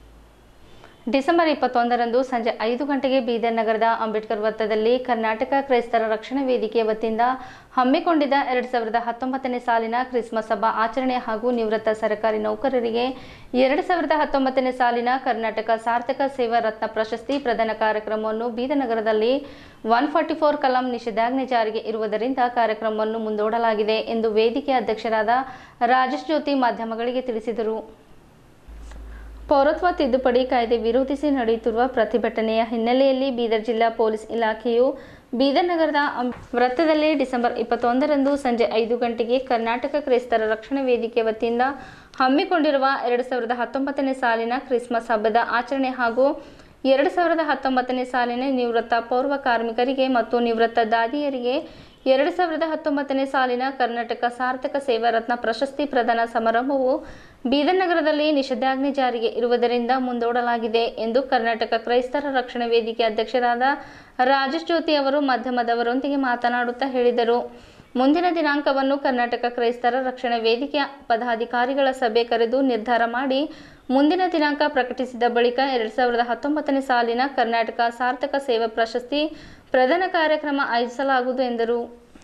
ಡಿಸೆಂಬರ್ ಇಪ್ಪತ್ತೊಂದರಂದು ಸಂಜೆ ಐದು ಗಂಟೆಗೆ ಬೀದರ್ ನಗರದ ಅಂಬೇಡ್ಕರ್ ವೃತ್ತದಲ್ಲಿ ಕರ್ನಾಟಕ ಕ್ರೈಸ್ತರ ರಕ್ಷಣಾ ವೇದಿಕೆಯ ವತಿಯಿಂದ ಹಮ್ಮಿಕೊಂಡಿದ್ದ ಎರಡು ಸಾವಿರದ ಹತ್ತೊಂಬತ್ತನೇ ಸಾಲಿನ ಕ್ರಿಸ್ಮಸ್ ಹಬ್ಬ ಆಚರಣೆ ಹಾಗೂ ನಿವೃತ್ತ ಸರ್ಕಾರಿ ನೌಕರರಿಗೆ ಎರಡು ಸಾವಿರದ ಹತ್ತೊಂಬತ್ತನೇ ಸಾಲಿನ ಕರ್ನಾಟಕ ಸಾರ್ಥಕ ಸೇವಾ ರತ್ನ ಪ್ರಶಸ್ತಿ ಪ್ರದಾನ ಕಾರ್ಯಕ್ರಮವನ್ನು ಬೀದರ್ ನಗರದಲ್ಲಿ ಒನ್ ಫಾರ್ಟಿ ಫೋರ್ ಕಲಂ ನಿಷೇಧಾಜ್ಞೆ ಜಾರಿಗೆ ಇರುವುದರಿಂದ ಕಾರ್ಯಕ್ರಮವನ್ನು ಮುಂದೂಡಲಾಗಿದೆ ಎಂದು ವೇದಿಕೆ ಅಧ್ಯಕ್ಷರಾದ ರಾಜೇಶ್ ಜ್ಯೋತಿ ಮಾಧ್ಯಮಗಳಿಗೆ ತಿಳಿಸಿದರು ಪೌರತ್ವ ತಿದ್ದುಪಡಿ ಕಾಯ್ದೆ ವಿರೋಧಿಸಿ ನಡೆಯುತ್ತಿರುವ ಪ್ರತಿಭಟನೆಯ ಹಿನ್ನೆಲೆಯಲ್ಲಿ ಬೀದರ್ ಜಿಲ್ಲಾ ಪೊಲೀಸ್ ಇಲಾಖೆಯು ಬೀದರ್ ನಗರದ ಅಂ- ವೃತ್ತದಲ್ಲಿ ಡಿಸೆಂಬರ್ ಇಪ್ಪತ್ತೊಂದರಂದು ಸಂಜೆ ಐದು ಗಂಟೆಗೆ ಕರ್ನಾಟಕ ಕ್ರೈಸ್ತರ ರಕ್ಷಣಾ ವೇದಿಕೆ ವತಿಯಿಂದ ಹಮ್ಮಿಕೊಂಡಿರುವ ಎರಡು ಸಾವಿರದ ಹತ್ತೊಂಬತ್ತನೇ ಸಾಲಿನ ಕ್ರಿಸ್ಮಸ್ ಹಬ್ಬದ ಆಚರಣೆ ಹಾಗೂ ಎರಡು ಸಾವಿರದ ಹತ್ತೊಂಬತ್ತನೇ ಸಾಲಿನ ನಿವೃತ್ತ ಪೌರ್ವ ಕಾರ್ಮಿಕರಿಗೆ ಮತ್ತು ನಿವೃತ್ತ ದಾದಿಯರಿಗೆ ಎರಡು ಸಾವಿರದ ಹತ್ತೊಂಬತ್ತನೇ ಸಾಲಿನ ಕರ್ನಾಟಕ ಸಾರ್ಥಕ ಸೇವಾ ರತ್ನ ಪ್ರಶಸ್ತಿ ಪ್ರದಾನ ಸಮಾರಂಭವು ಬೀದರ್ ನಗರದಲ್ಲಿ ನಿಷೇಧಾಜ್ಞೆ ಜಾರಿಗೆ ಇರುವುದರಿಂದ ಮುಂದೂಡಲಾಗಿದೆ ಎಂದು ಕರ್ನಾಟಕ ಕ್ರೈಸ್ತರ ರಕ್ಷಣಾ ವೇದಿಕೆ ಅಧ್ಯಕ್ಷರಾದ ರಾಜೇಶ್ ಜ್ಯೋತಿ ಅವರು ಮಾಧ್ಯಮದವರೊಂದಿಗೆ ಮಾತನಾಡುತ್ತಾ ಹೇಳಿದರು ಮುಂದಿನ ದಿನಾಂಕವನ್ನು ಕರ್ನಾಟಕ ಕ್ರೈಸ್ತರ ರಕ್ಷಣಾ ವೇದಿಕೆಯ ಪದಾಧಿಕಾರಿಗಳ ಸಭೆ ಕರೆದು ನಿರ್ಧಾರ ಮಾಡಿ ಮುಂದಿನ ದಿನಾಂಕ ಪ್ರಕಟಿಸಿದ ಬಳಿಕ ಎರಡು ಸಾವಿರದ ಹತ್ತೊಂಬತ್ತನೇ ಸಾಲಿನ ಕರ್ನಾಟಕ ಸಾರ್ಥಕ ಸೇವಾ ಪ್ರಶಸ್ತಿ ಪ್ರದಾನ ಕಾರ್ಯಕ್ರಮ ಆಯೋಜಿಸಲಾಗುವುದು ಎಂದರು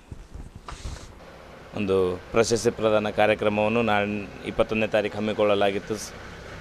ಒಂದು ಪ್ರಶಸ್ತಿ ಪ್ರದಾನ ಕಾರ್ಯಕ್ರಮವನ್ನು ನಾಳೆ ಇಪ್ಪತ್ತೊಂದನೇ ತಾರೀಕು ಹಮ್ಮಿಕೊಳ್ಳಲಾಗಿತ್ತು ಸ್-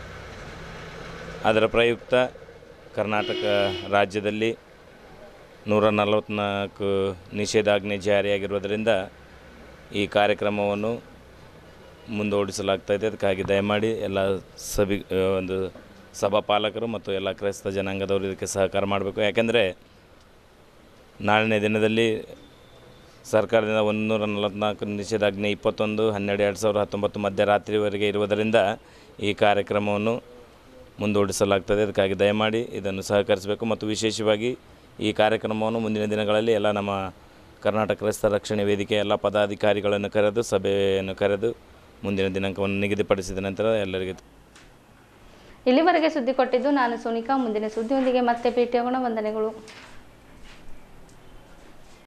ಅದರ ಪ್ರಯುಕ್ತ ಕರ್ನಾಟಕ ರಾಜ್ಯದಲ್ಲಿ ನೂರ ನಲವತ್ತ್ನಾಲ್ಕು ನಿಷೇಧಾಜ್ಞೆ ಜಾರಿಯಾಗಿರುವುದರಿಂದ ಈ ಕಾರ್ಯಕ್ರಮವನ್ನು ಮುಂದೂಡಿಸಲಾಗ್ತಾ ಇದೆ ಅದಕ್ಕಾಗಿ ದಯಮಾಡಿ ಎಲ್ಲ ಸಭಿ ಆ, ಒಂದು ಸಭಾಪಾಲಕರು ಮತ್ತು ಎಲ್ಲ ಕ್ರೈಸ್ತ ಜನಾಂಗದವರು ಇದಕ್ಕೆ ಸಹಕಾರ ಮಾಡಬೇಕು ಯಾಕೆಂದರೆ ನಾಳಿನ ದಿನದಲ್ಲಿ ಸರ್ಕಾರದಿಂದ ಒಂದುನೂರ ನಲವತ್ತ್ನಾಲ್ಕು ನಿಷೇಧಾಜ್ಞೆ ಇಪ್ಪತ್ತೊಂದು ಹನ್ನೆರಡು ಎರಡು ಸಾವಿರದ ಹತ್ತೊಂಬತ್ತು ಮಧ್ಯರಾತ್ರಿವರೆಗೆ ಇರುವುದರಿಂದ ಈ ಕಾರ್ಯಕ್ರಮವನ್ನು ಮುಂದೂಡಿಸಲಾಗ್ತದೆ ಅದಕ್ಕಾಗಿ ದಯಮಾಡಿ ಇದನ್ನು ಸಹಕರಿಸಬೇಕು ಮತ್ತು ವಿಶೇಷವಾಗಿ ಈ ಕಾರ್ಯಕ್ರಮವನ್ನು ಮುಂದಿನ ದಿನಗಳಲ್ಲಿ ಎಲ್ಲ ನಮ್ಮ ಕರ್ನಾಟಕ ಕ್ರೈಸ್ತ ರಕ್ಷಣೆ ವೇದಿಕೆ ಎಲ್ಲ ಪದಾಧಿಕಾರಿಗಳನ್ನು ಕರೆದು ಸಭೆಯನ್ನು ಕರೆದು ಮುಂದಿನ ದಿನಾಂಕವನ್ನು ನಿಗದಿಪಡಿಸಿದ ನಂತರ ಎಲ್ಲರಿಗೆ ಇಲ್ಲಿವರೆಗೆ ಸುದ್ದಿ ಕೊಟ್ಟಿದ್ದು ನಾನು ಸೋನಿಕಾ ಮುಂದಿನ ಸುದ್ದಿಯೊಂದಿಗೆ ಮತ್ತೆ ಭೇಟಿಯಾಗೋಣ ವಂದನೆಗಳು